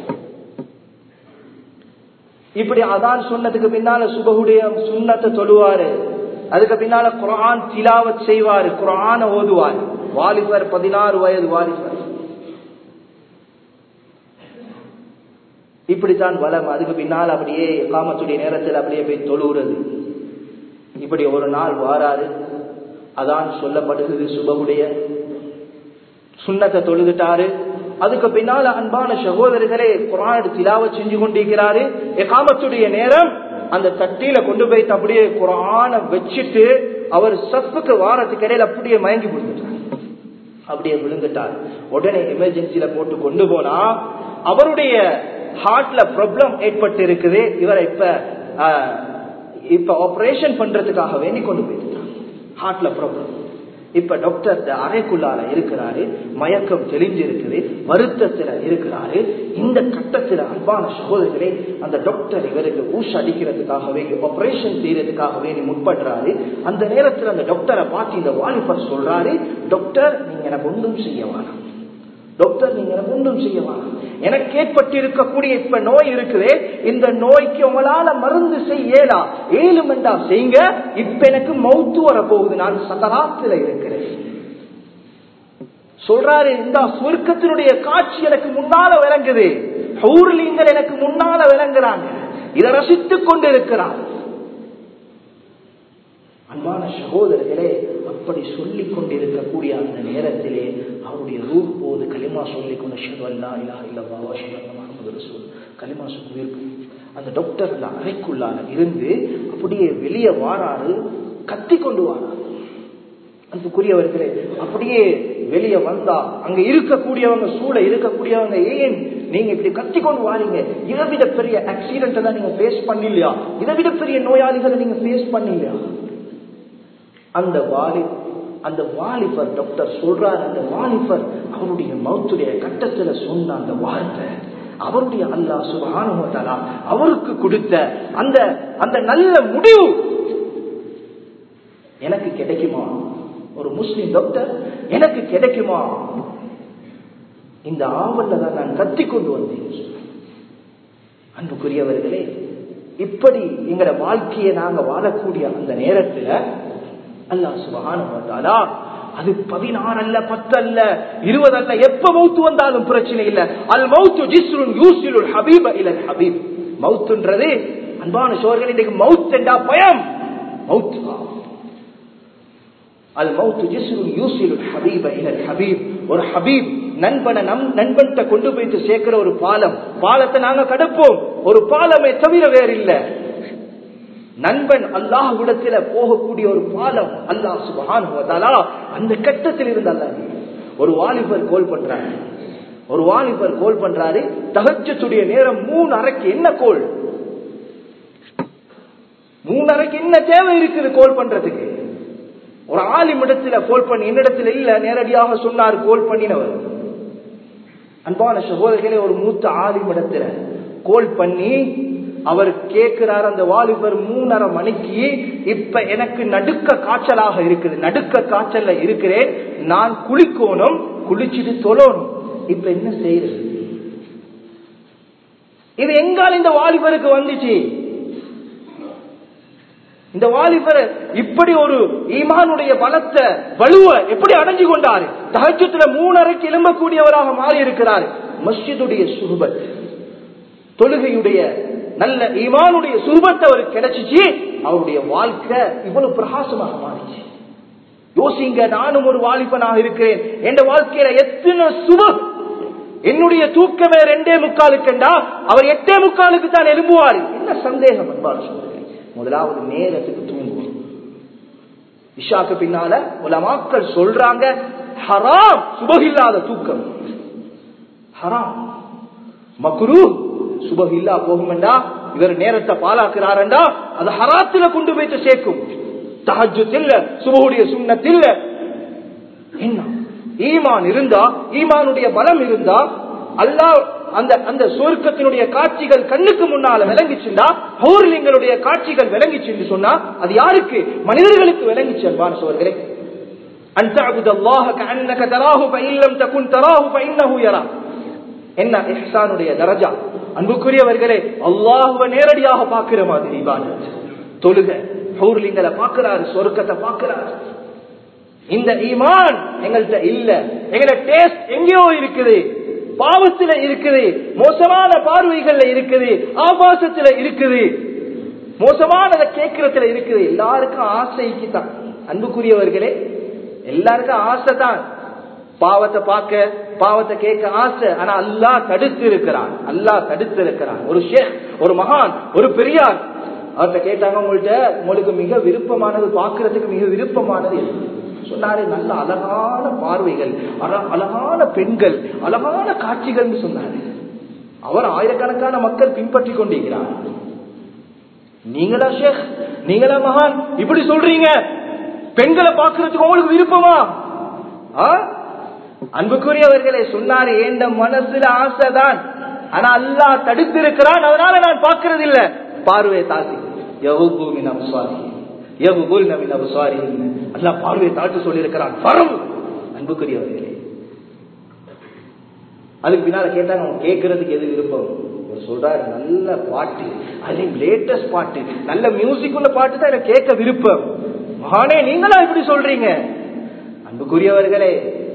இப்படி அதான் சொன்னதுக்கு பின்னால சுபகுடைய சுண்ணத்தை தொழுவாரு அதுக்கு பின்னால குரான் திலாவத் செய்வாரு குரான ஓதுவார் வாலிபர் பதினாறு வயது வாலிபர் இப்படித்தான் வளம் அதுக்கு பின்னால் அப்படியே காமத்துடைய நேரத்தில் அப்படியே போய் தொழுகிறது இப்படி ஒரு நாள் வாராரு அதான் சொல்லப்படுகிறது சுபகுடைய சுண்ணத்தை தொழுதுட்டாரு அதுக்கு பின்னால அன்பான சகோதரர்களே குரான் திலாவ செஞ்சு கொண்டிருக்கிறாரு எகாமத்துடைய நேரம் அந்த தட்டியில கொண்டு போய் அப்படியே குரான வச்சுட்டு அவர் சப்புக்கு வாரத்துக்கு இடையில அப்படியே மயங்கி விழுந்துட்டார் அப்படியே விழுந்துட்டார் உடனே எமர்ஜென்சில போட்டு கொண்டு போனா அவருடைய ஹார்ட்ல ப்ராப்ளம் ஏற்பட்டு இருக்குது இவரை இப்ப இப்ப ஆபரேஷன் பண்றதுக்காக வேண்டி கொண்டு போயிருக்காங்க ஹார்ட்ல ப்ராப்ளம் இப்ப டாக்டர் அறைக்குள்ளால இருக்கிறாரு மயக்கம் தெளிஞ்சு இருக்குது வருத்தத்துல இருக்கிறாரு இந்த கட்டத்துல அன்பான சகோதரர்களே அந்த டாக்டர் இவருக்கு ஊஷ் அடிக்கிறதுக்காகவே ஆபரேஷன் செய்யறதுக்காகவே முற்படுறாரு அந்த நேரத்தில் அந்த டாக்டரை பார்த்து இந்த வாலிபர் சொல்றாரு டாக்டர் நீங்க எனக்கு ஒன்றும் செய்ய வேணாம் டாக்டர் நீங்க எனக்கு ஒன்றும் செய்ய வேணாம் எனக்கு ஏற்பட்டிருக்கக்கூடிய இப்ப நோய் இருக்குது இந்த நோய்க்கு உங்களால மருந்து செய்யலா ஏழுமெண்டா செய்யுங்க இப்ப எனக்கு மௌத்து வர போகுது நான் சதராத்துல இருக்கிறேன் சொல்றாரு இந்த சொர்க்கத்தினுடைய காட்சி எனக்கு முன்னால விளங்குது ஊர்லீங்கள் எனக்கு முன்னால விளங்குறாங்க இதை ரசித்துக் கொண்டு இருக்கிறார் அன்பான சகோதரர்களே அப்படி சொல்லிக் கொண்டிருக்கக்கூடிய அந்த நேரத்திலே அவருடைய ரூஹ் போது களிமா சொல்லிக் கொண்டு ஷெல்வல்லா இல்லா இல்லவா முகமது ரசூல் களிமா சொல்லியிருக்கு அந்த டாக்டர் அந்த அறைக்குள்ளான இருந்து அப்படியே வெளியே வாராரு கத்தி கொண்டு வாராரு அன்புக்குரியவர்களே அப்படியே வெளியே வந்தா அங்க இருக்கக்கூடியவங்க சூழ இருக்கக்கூடியவங்க ஏன் நீங்க இப்படி கத்தி கொண்டு வாரீங்க இதை விட பெரிய ஆக்சிடென்ட் எல்லாம் நீங்க ஃபேஸ் பண்ணலையா இதை விட பெரிய நோயாளிகளை நீங்க ஃபேஸ் பண்ணலையா அந்த வாலி அந்த வாலிபர் டாக்டர் சொல்றார் அந்த வாலிபர் அவருடைய மௌத்துடைய கட்டத்துல சொன்ன அந்த வார்த்தை அவருடைய அல்லா சுபானுவத்தாலா அவருக்கு கொடுத்த அந்த அந்த நல்ல முடிவு எனக்கு கிடைக்குமா ஒரு முஸ்லிம் டாக்டர் எனக்கு கிடைக்குமா இந்த ஆவல்ல தான் நான் கத்தி கொண்டு வந்தேன் அன்புக்குரியவர்களே இப்படி எங்கட வாழ்க்கையை நாங்க வாழக்கூடிய அந்த நேரத்துல அல்லா சுபகானா அது பதினாறு அல்ல பத்து அல்ல இருபது அல்ல எப்ப மௌத்து வந்தாலும் பிரச்சனை இல்ல அல் மௌத்து ஜிஸ்ருன் யூசிலுல் ஹபீப இல்ல ஹபீப் மௌத்துன்றது அன்பான சோர்கள் இன்றைக்கு மவுத் என்றா பயம் மவுத் அல் மவுத்து ஜிஸ்ருன் யூசிலுல் ஹபீப இல்ல ஹபீப் ஒரு ஹபீப் நண்பனை நம் நண்பன்கிட்ட கொண்டு போயிட்டு சேர்க்கிற ஒரு பாலம் பாலத்தை நாங்க கடப்போம் ஒரு பாலமே தவிர வேறு இல்லை நண்பன் அல்லாஹ்விடத்துல போகக்கூடிய ஒரு பாலம் அல்லாஹ் சுபஹானுவதாலா அந்த கட்டத்தில் இருந்து அல்ல ஒரு வாலிபர் கோல் பண்றாரு ஒரு வாலிபர் கோல் பண்றாரு தகச்சத்துடைய நேரம் மூணு அறைக்கு என்ன கோல் மூணு அறைக்கு என்ன தேவை இருக்குது கோல் பண்றதுக்கு ஒரு ஆலிமிடத்துல கோல் பண்ணி என்னிடத்துல இல்ல நேரடியாக சொன்னார் கோல் பண்ணினவர் அன்பான சகோதரர்களே ஒரு மூத்த ஆலிமிடத்துல கோல் பண்ணி அவர் கேட்கிறார் அந்த வாலிபர் மூணரை மணிக்கு இப்ப எனக்கு நடுக்க காய்ச்சலாக இருக்குது நடுக்க காய்ச்சல்ல இருக்கிறேன் நான் குளிக்கணும் குளிச்சுட்டு தொழணும் இப்ப என்ன செய்யறது இது எங்கால இந்த வாலிபருக்கு வந்துச்சு இந்த வாலிபர் இப்படி ஒரு ஈமானுடைய பலத்தை வலுவ எப்படி அடைஞ்சு கொண்டாரு தகச்சத்துல மூணரைக்கு எழும்பக்கூடியவராக மாறி இருக்கிறார் மஸ்ஜிதுடைய சுருபத் தொழுகையுடைய நல்ல ஈமானுடைய சுருபத்தை அவருக்கு கிடைச்சிச்சு அவருடைய வாழ்க்கை இவ்வளவு பிரகாசமாக மாறிச்சு யோசிங்க நானும் ஒரு வாலிபனாக இருக்கிறேன் என் வாழ்க்கையில எத்தனை சுபம் என்னுடைய தூக்கமே ரெண்டே முக்காலுக்குண்டா அவர் எட்டே முக்காலுக்கு தான் எழும்புவார் என்ன சந்தேகம் அன்பான சொல்றேன் முதலாவது நேரத்துக்கு தூங்குவோம் இஷாக்கு பின்னால உலமாக்கள் சொல்றாங்க ஹராம் சுபகில்லாத தூக்கம் ஹராம் மக்ரூ சுபகில்லா போகுமெண்டா இவர் நேரத்தை பாலாக்குறாருண்டா அது ஹராத்துல கொண்டு போயிட்டு சேர்க்கும் தஹஜத்தில் சுபகுடைய சுண்ணத்தில் என்ன ஈமான் இருந்தா ஈமானுடைய பலம் இருந்தா அல்லா அந்த அந்த சொர்க்கத்தினுடைய காட்சிகள் கண்ணுக்கு முன்னால விளங்கிச்சுண்டா ஹௌர்லிங்களுடைய காட்சிகள் விளங்கிச்சுன்னு சொன்னா அது யாருக்கு மனிதர்களுக்கு விளங்கிச்சு அன்பான சோர்களே أن تعبد الله كأنك تراه فإن لم تكن تراه فإنه يراك என்ன இஹ்சானுடைய தரஜா அன்புக்குரியவர்களே அல்லாஹுவ நேரடியாக பார்க்கிற மாதிரி இபாதத் தொழுக ஹௌர்லிங்களை பார்க்கிறாரு சொர்க்கத்தை பார்க்கிறாரு இந்த ஈமான் எங்கள்கிட்ட இல்ல எங்கள டேஸ்ட் எங்கேயோ இருக்குது பாவத்துல இருக்குது மோசமான பார்வைகள்ல இருக்குது ஆபாசத்துல இருக்குது மோசமானதை கேட்கறதுல இருக்குது எல்லாருக்கும் ஆசைக்கு தான் அன்புக்குரியவர்களே எல்லாருக்கும் ஆசை தான் பாவத்தை பார்க்க பாவத்தை கேட்க ஆசை ஆனா அல்லாஹ் தடுத்து இருக்கிறான் அல்லாஹ் தடுத்து இருக்கிறான் ஒரு ஷேக் ஒரு மகான் ஒரு பெரியார் அவர்கிட்ட கேட்டாங்க உங்கள்ட்ட உங்களுக்கு மிக விருப்பமானது பார்க்கறதுக்கு மிக விருப்பமானது எது? சொன்னாரு நல்ல அழகான பார்வைகள் அழ- அழகான பெண்கள் அழகான காட்சிகள் சொன்னாரு அவர் ஆயிரக்கணக்கான மக்கள் பின்பற்றி கொண்டிருக்கிறார் நீங்களா ஷேக் நீங்களா மகான் இப்படி சொல்றீங்க பெண்களை பார்க்கறதுக்கு உங்களுக்கு விருப்பமா ஆ? அன்புக்குரியவர்களே சொன்னாரு ஏண்ட மனசுல ஆசைதான் ஆனா அல்லாஹ் தடுத்து இருக்கிறான் அதனால நான் பார்க்கறது இல்ல பார்வையை தாழ்த்தி யகுபூமின் அப்சாரி யகுபுல் நபின் அப்சாரி அல்லாஹ் பார்வையை தாழ்த்து சொல்லி இருக்கிறான் பரம் அன்புக்குரியவர்களே அதுக்கு பின்னால கேட்டாங்க அவங்க கேட்கறதுக்கு எது விருப்பம் அவர் சொல்றாரு நல்ல பாட்டு அதுலயும் லேட்டஸ்ட் பாட்டு நல்ல மியூசிக் உள்ள பாட்டு தான் எனக்கு கேட்க விருப்பம் மகானே நீங்களா இப்படி சொல்றீங்க அன்புக்குரியவர்களே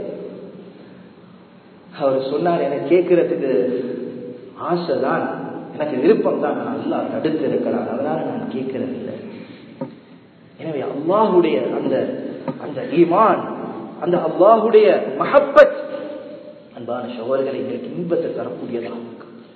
அவர் சொன்னார் எனக்கு கேட்கறதுக்கு ஆசைதான் எனக்கு விருப்பம் தான் நான் நல்லா தடுத்து இருக்கிறான் அதனால நான் கேட்கறது இல்லை எனவே அல்லாஹுடைய அந்த அந்த ஈமான் அந்த அல்லாஹுடைய மஹப்பத் அன்பான சகோதரர்களை எங்களுக்கு இன்பத்தை தரக்கூடியதாக இருக்கும்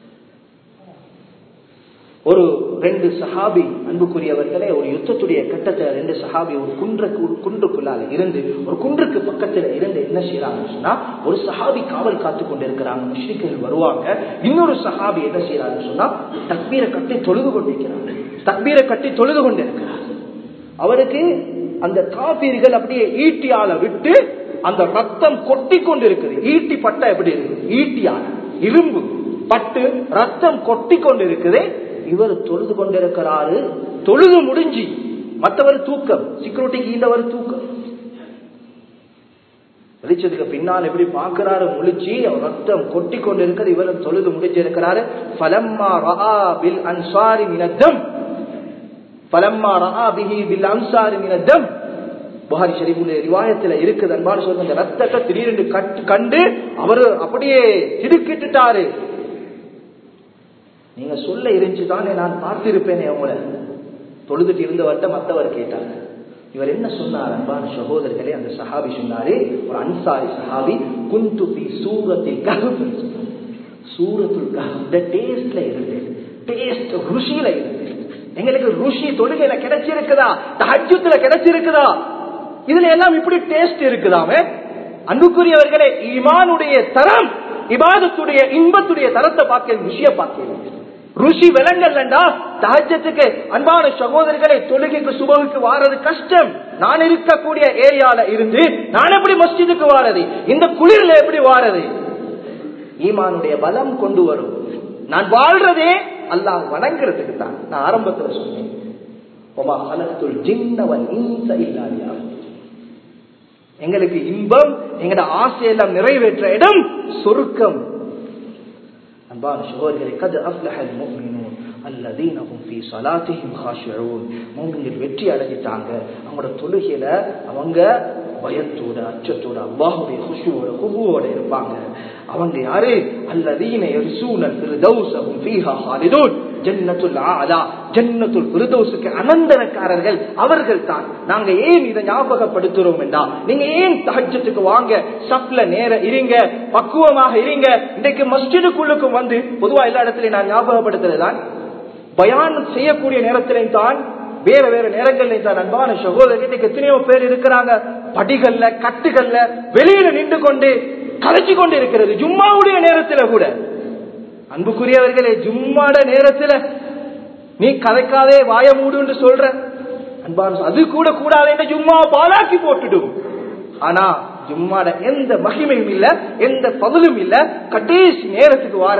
ஒரு ரெண்டு சஹாபி அன்புக்குரியவர்களே ஒரு யுத்தத்துடைய கட்டத்துல ரெண்டு சஹாபி ஒரு குன்ற குன்றுக்குள்ளால இருந்து ஒரு குன்றுக்கு பக்கத்துல இருந்து என்ன செய்யறாங்கன்னு சொன்னா ஒரு சஹாபி காவல் காத்து கொண்டிருக்கிறாங்க முஷ்ரிக்குகள் வருவாங்க இன்னொரு சஹாபி என்ன செய்யறாங்கன்னு சொன்னா தக்பீரை கட்டி தொழுது கொண்டிருக்கிறாங்க தக்பீரை கட்டி தொழுது கொண்டிருக்கிறார் அவருக்கு அந்த காபீர்கள் அப்படியே ஈட்டியால விட்டு அந்த ரத்தம் கொட்டி கொண்டு இருக்குது ஈட்டி பட்டா எப்படி இருக்கு ஈட்டியால இரும்பு பட்டு ரத்தம் கொட்டி கொண்டு இருக்குது இவர் தொழுது கொண்டிருக்கிறாரு தொழுது முடிஞ்சு மற்றவர் தூக்கம் செக்யூரிட்டிக்கு ஈந்தவர் தூக்கம் வெளிச்சதுக்கு பின்னால் எப்படி பார்க்கிறாரு முழிச்சு அவர் ரத்தம் கொட்டி கொண்டு இருக்கிறது இவர் தொழுது முடிச்சிருக்கிறாரு பலம்மா ரஹா பில் அன்சாரி மினத்தம் பலம்மா ரஹா பிஹி பில் அன்சாரி மினத்தம் புகாரி ஷரீஃபுடைய ரிவாயத்துல இருக்குது அன்பான சொல்லுங்க இந்த ரத்தத்தை திடீரென்று கட்டு கண்டு அவரு அப்படியே திடுக்கிட்டுட்டாரு நீங்க சொல்ல இருந்துச்சுதானே நான் பார்த்திருப்பேனே உங்களை தொழுதுட்டு இருந்தவர்கிட்ட மத்தவர் கேட்டாங்க இவர் என்ன சொன்னார் அன்பான சகோதரர்களே அந்த சஹாபி சொன்னாரு ஒரு அன்சாரி சஹாபி குந்து பி சூரத்தில் கஹப் சூரத்துல் கஹப் இந்த டேஸ்ட்ல இருந்து டேஸ்ட் ருஷியில இருந்து எங்களுக்கு ருஷி தொழுகையில கிடைச்சிருக்குதா தஹஜ்ஜுத்துல கிடைச்சிருக்குதா இதுல எல்லாம் இப்படி டேஸ்ட் இருக்குதாமே அன்புக்குரியவர்களே ஈமானுடைய தரம் இபாதத்துடைய இன்பத்துடைய தரத்தை பார்க்க ருஷிய பார்க்க ருஷி விலங்கல்லண்டா தஹஜத்துக்கு அன்பான சகோதரர்களை தொழுகைக்கு சுபகுக்கு வாரது கஷ்டம் நான் இருக்கக்கூடிய ஏரியால இருந்து நான் எப்படி மஸ்ஜிதுக்கு வாரது இந்த குளிர்ல எப்படி வாரது ஈமானுடைய பலம் கொண்டு வரும் நான் வாழ்றதே அல்லாஹ் வணங்குறதுக்கு தான் நான் ஆரம்பத்துல சொன்னேன் ஒமா ஹலத்துல் ஜின்னவன் இன்ச இல்லாதியா எங்களுக்கு இன்பம் எங்கட ஆசையெல்லாம் நிறைவேற்ற இடம் சொருக்கம் அன்பான சகோதரர்களை கது அஃப்லஹல் முஃமினூன் அல்லதீன ஹும் ஃபீ ஸலாத்திஹிம் காஷிஊன் மூமின்கள் வெற்றி அடைஞ்சிட்டாங்க அவங்களோட தொழுகையில அவங்க பயத்தோட அச்சத்தோட அல்லாஹ்வுடைய குஷுவோட குபுவோட இருப்பாங்க அவங்க யாரு அல்லதீன யர்சூனல் ஃபிர்தௌஸஹும் ஃபீஹா ஹாலிதூன் ஜன்னத்துல் ஆலா ஜன்னத்துல் ஃபிர்தௌஸுக்கு அனந்தரக்காரர்கள் அவர்கள் தான் நாங்க ஏன் இதை ஞாபகப்படுத்துறோம் என்றா நீங்க ஏன் தஹஜ்ஜத்துக்கு வாங்க சப்ல நேர இருங்க பக்குவமாக இருங்க இன்றைக்கு மஸ்ஜிதுக்குள்ளுக்கும் வந்து பொதுவா எல்லா இடத்துலயும் நான் ஞாபகப்படுத்துறதுதான் பயான் செய்யக்கூடிய நேரத்திலையும் தான் வேற வேற நேரங்கள்ல தான் அன்பான சகோதரர்களுக்கு எத்தனையோ பேர் இருக்கிறாங்க படிகள்ல கட்டுகள்ல வெளியில நின்று கொண்டு கலைச்சு கொண்டு இருக்கிறது ஜும்மாவுடைய நேரத்துல கூட அன்புக்குரியவர்களே ஜும்மாட நேரத்துல நீ கதைக்காதே வாய மூடுன்னு சொல்ற அன்பான அது கூட கூடாது ஜும்மா பாலாக்கி போட்டுடும் ஆனா ஜும்மாட எந்த மகிமையும் இல்ல எந்த பகலும் இல்ல கடைசி நேரத்துக்கு வாரது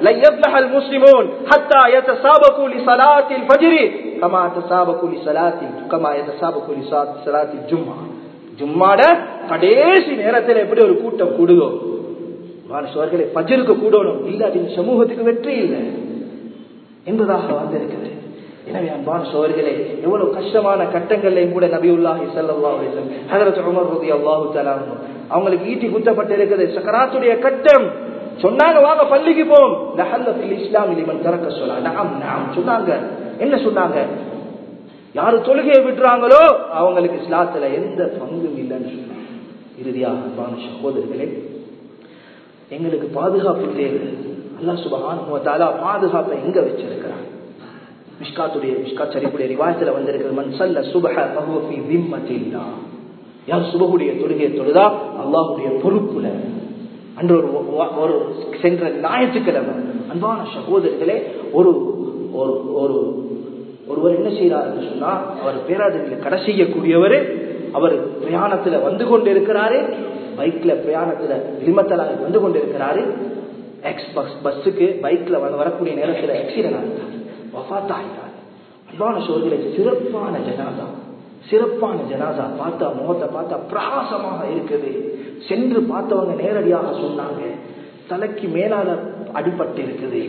لا يفلح المسلمون حتى يتسابقوا لصلاة الفجر كما يتسابقوا لصلاة كما يتسابقوا لصلاة الجمعة ஜும்மாட கடைசி நேரத்தில் எப்படி ஒரு கூட்டம் கூடுதோ சோர்களே பஜருக்கு கூடணும் இல்லாட்டி இந்த சமூகத்துக்கு வெற்றி இல்லை என்பதாக வந்திருக்கிறது எனவே அன்பான சோர்களே எவ்வளவு கஷ்டமான கட்டங்கள்லையும் கூட நபியுல்லாஹி சல்லா ஹதரத் உமர் ரதி அல்லாஹு தலான் அவங்களுக்கு ஈட்டி குத்தப்பட்டு இருக்குது சக்கராத்துடைய கட்டம் சொன்னாங்க வாங்க பள்ளிக்கு போம் லஹல்லத்தில் இஸ்லாம் இலிமன் திறக்க சொல்லா நாம் நாம் சொன்னாங்க என்ன சொன்னாங்க யாரு தொழுகையை விட்டுறாங்களோ அவங்களுக்கு இஸ்லாத்துல எந்த பங்கும் இல்லைன்னு சொன்னாங்க இறுதியாக அன்பான சகோதரர்களே எங்களுக்கு பாதுகாப்பு தேவை அல்லா சுபகான பாதுகாப்பை எங்க வச்சிருக்கிறான் மிஷ்காத்துடைய மிஷ்காத் சரிப்புடைய ரிவாயத்துல வந்திருக்கிறது மன் சல்ல சுபஹ பஹுவஃபி திம்மத்தில்லா யார் சுபகுடைய தொழுகையை தொழுதா அல்லாஹுடைய பொறுப்புல அன்று ஒரு ஒரு சென்ற ஞாயிற்றுக்கிழமை அன்பான சகோதரர்களே ஒரு ஒரு ஒரு ஒருவர் என்ன செய்யறாருன்னு சொன்னா அவர் பேராதவியில் கடை செய்யக்கூடியவர் அவர் பிரயாணத்துல வந்து கொண்டு இருக்கிறாரு பைக்ல பிரயாணத்துல லிமத்தலாக வந்து கொண்டு இருக்கிறாரு எக்ஸ் பஸ் பஸ்ஸுக்கு பைக்ல வரக்கூடிய நேரத்துல ஆக்சிடென்ட் ஆகிட்டார் வஃத் ஆகிட்டார் அன்பான சோதனை சிறப்பான ஜனாதா சிறப்பான ஜனாதா பார்த்தா முகத்தை பார்த்தா பிரகாசமாக இருக்குது சென்று பார்த்தவங்க நேரடியாக சொன்னாங்க தலைக்கு மேலால அடிபட்டு இருக்குது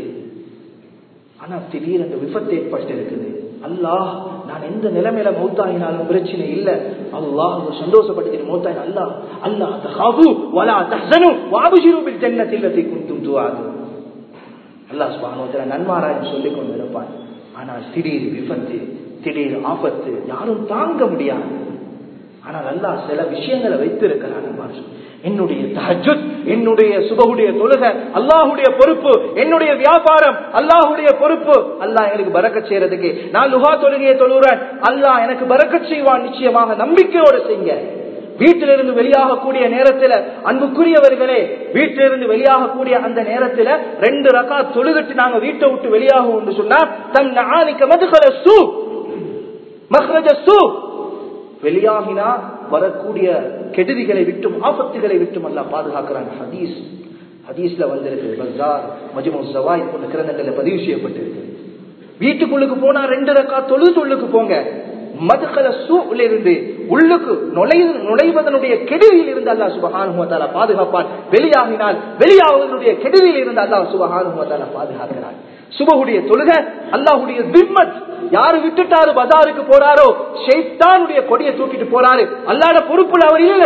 ஆனா திடீரென்று விபத்து ஏற்பட்டு இருக்குது அல்லாஹ் நான் எந்த நிலைமையில மௌத்தாகினாலும் பிரச்சனை இல்ல அல்லாஹ் சந்தோஷப்பட்டு மௌத்தாயின் அல்லாஹ் அல்லாஹ் தஹாபு வலா தஹ்சனு வாபுஷிரு பில் ஜன்னத்தில் லத்தி குன்தும் துஆது அல்லாஹ் சுப்ஹானஹு வ தஆலா நன்மாராயம் சொல்லிக் கொண்டிருப்பான் ஆனால் திடீர் விபத்து திடீர் ஆபத்து யாரும் தாங்க முடியாது ஆனால் அல்லாஹ் சில விஷயங்களை வைத்திருக்கிறான் என்னுடைய தஹஜுத் என்னுடைய சுபகுடைய தொழுக அல்லாஹுடைய பொறுப்பு என்னுடைய வியாபாரம் அல்லாஹுடைய பொறுப்பு அல்லாஹ் எனக்கு பறக்க செய்யறதுக்கு நான் லுகா தொழுகையை தொழுகிறேன் அல்லாஹ் எனக்கு பறக்க செய்வான் நிச்சயமாக நம்பிக்கையோடு செய்ய வீட்டிலிருந்து வெளியாகக்கூடிய நேரத்தில் அன்புக்குரியவர்களே வீட்டிலிருந்து வெளியாகக்கூடிய அந்த நேரத்தில் ரெண்டு ரக்கா தொழுகிட்டு நாங்க வீட்டை விட்டு வெளியாகும் சொன்னா தம் நானிக்க மதுகல சூ மஹ்ரஜ சூ வெளியாகினா வரக்கூடிய கெடுதிகளை விட்டும் ஆபத்துகளை விட்டும் அல்ல பாதுகாக்கிறாங்க ஹதீஸ் ஹதீஸ்ல வந்திருக்கு பஜார் மஜ்மு சவாய் போன்ற கிரந்தங்கள்ல பதிவு செய்யப்பட்டிருக்கு வீட்டுக்குள்ளுக்கு போனா ரெண்டு ரக்கா தொழு தொழுக்கு போங்க மதுகல சூல இருந்து உள்ளுக்கு நுழை நுழைவதனுடைய கெடுதியில் இருந்து அல்லா சுபகானுமத்தால பாதுகாப்பான் வெளியாகினால் வெளியாவதனுடைய கெடுதியில் இருந்து அல்லா சுபகானுமத்தால பாதுகாக்கிறான் சுபகுடைய தொழுக அல்லாஹுடைய திம்மத் யாரு விட்டுட்டாரு பஜாருக்கு போறாரோ ஷெய்தானுடைய கொடியை தூக்கிட்டு போறாரு அல்லாட பொறுப்புல அவர் இல்ல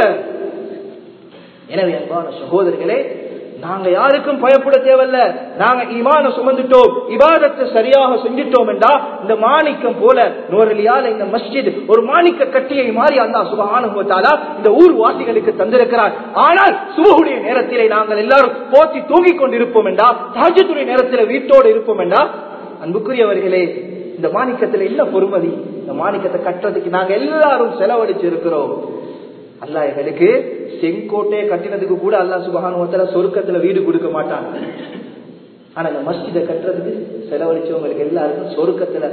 எனவே அன்பான சகோதரர்களே நாங்க யாருக்கும் பயப்பட தேவையில்ல நாங்க ஈமான சுமந்துட்டோம் இபாதத்தை சரியாக செஞ்சிட்டோம் என்றா இந்த மாணிக்கம் போல நோரலியால இந்த மஸ்ஜித் ஒரு மாணிக்க கட்டியை மாறி அல்லா சுபகானுபவத்தாலா இந்த ஊர் வாசிகளுக்கு தந்திருக்கிறார் ஆனால் சுபகுடைய நேரத்திலே நாங்கள் எல்லாரும் போத்தி தூங்கிக் கொண்டிருப்போம் என்றா தாஜத்துடைய நேரத்தில் வீட்டோடு இருப்போம் என்றா அன்புக்குரியவர்களே இந்த மாணிக்கத்துல என்ன பொறுமதி இந்த மாணிக்கத்தை கட்டுறதுக்கு நாங்க எல்லாரும் செலவழிச்சு இருக்கிறோம் அல்லா எங்களுக்கு செங்கோட்டையை கட்டினதுக்கு கூட அல்லா சுபகானுவத்துல சொருக்கத்துல வீடு கொடுக்க மாட்டான் ஆனா இந்த மஸ்ஜிதை கட்டுறதுக்கு செலவழிச்சவங்களுக்கு எல்லாருக்கும் சொருக்கத்துல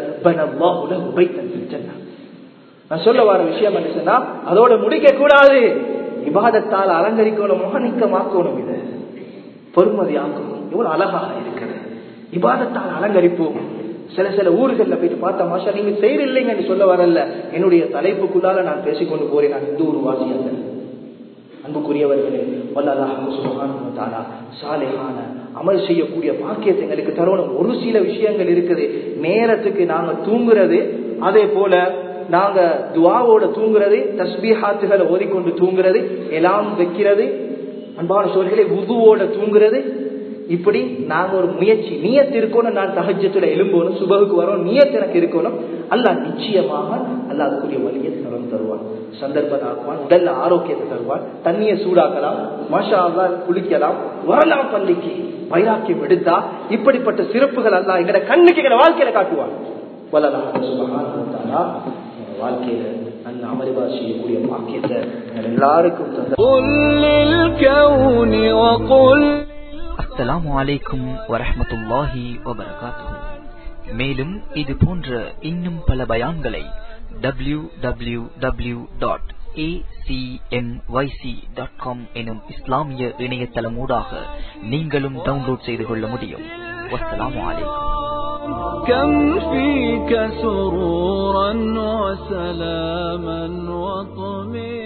நான் சொல்ல வர விஷயம் என்ன சொன்னா அதோட முடிக்க கூடாது விவாதத்தால் அலங்கரிக்கணும் மாணிக்கமாக்கணும் இதை பொறுமதி ஆக்கணும் எவ்வளவு அழகாக இருக்கிறது விவாதத்தால் அலங்கரிப்போம் சில சில ஊர்கள்ல போயிட்டு பார்த்தா மாஷா நீங்க செய்யற இல்லைங்கன்னு சொல்ல வரல என்னுடைய தலைப்புக்குள்ளால நான் பேசிக்கொண்டு போறேன் நான் இந்த ஊர் வாசி அல்ல அன்புக்குரியவர்களே வல்லலாஹாலா சாலையான அமல் செய்யக்கூடிய பாக்கியத்தை எங்களுக்கு தரணும் ஒரு சில விஷயங்கள் இருக்குது நேரத்துக்கு நாங்க தூங்குறது அதே போல நாங்க துவாவோட தூங்குறது தஸ்பீஹாத்துகளை ஓதிக்கொண்டு தூங்குறது எல்லாம் வைக்கிறது அன்பான சோழர்களை உதுவோட தூங்குறது இப்படி நாங்க ஒரு முயற்சி நியத்து இருக்கணும் நான் தகஜத்துல எழும்பணும் சுபகுக்கு வரோம் நியத்து எனக்கு இருக்கணும் அல்ல நிச்சயமாக அல்ல அதுக்குரிய வழியை தரம் தருவான் சந்தர்ப்பம் ஆக்குவான் உடல்ல ஆரோக்கியத்தை தருவான் தண்ணியை சூடாக்கலாம் மாஷா அல்லா குளிக்கலாம் வரலாம் பள்ளிக்கு வைராக்கியம் எடுத்தா இப்படிப்பட்ட சிறப்புகள் அல்ல எங்கட கண்ணுக்கு எங்கட வாழ்க்கையில காட்டுவான் வல்லலாம் சுபகானா வாழ்க்கையில நல்ல அமளிவா செய்யக்கூடிய பாக்கியத்தை எல்லாருக்கும் அஸ்ஸலாமு அலைக்கும் வரஹமத்துல்லாஹி வபரகாத்து மேலும் இது போன்ற இன்னும் பல பயான்களை W W W dot acmyc.com எனும் இஸ்லாமிய இணையதளமூடாக நீங்களும் டவுன்லோட் செய்து கொள்ள முடியும் வஸ்ஸலாமு அலைக்கும் كم فيك سرورا وسلاما وطمئنا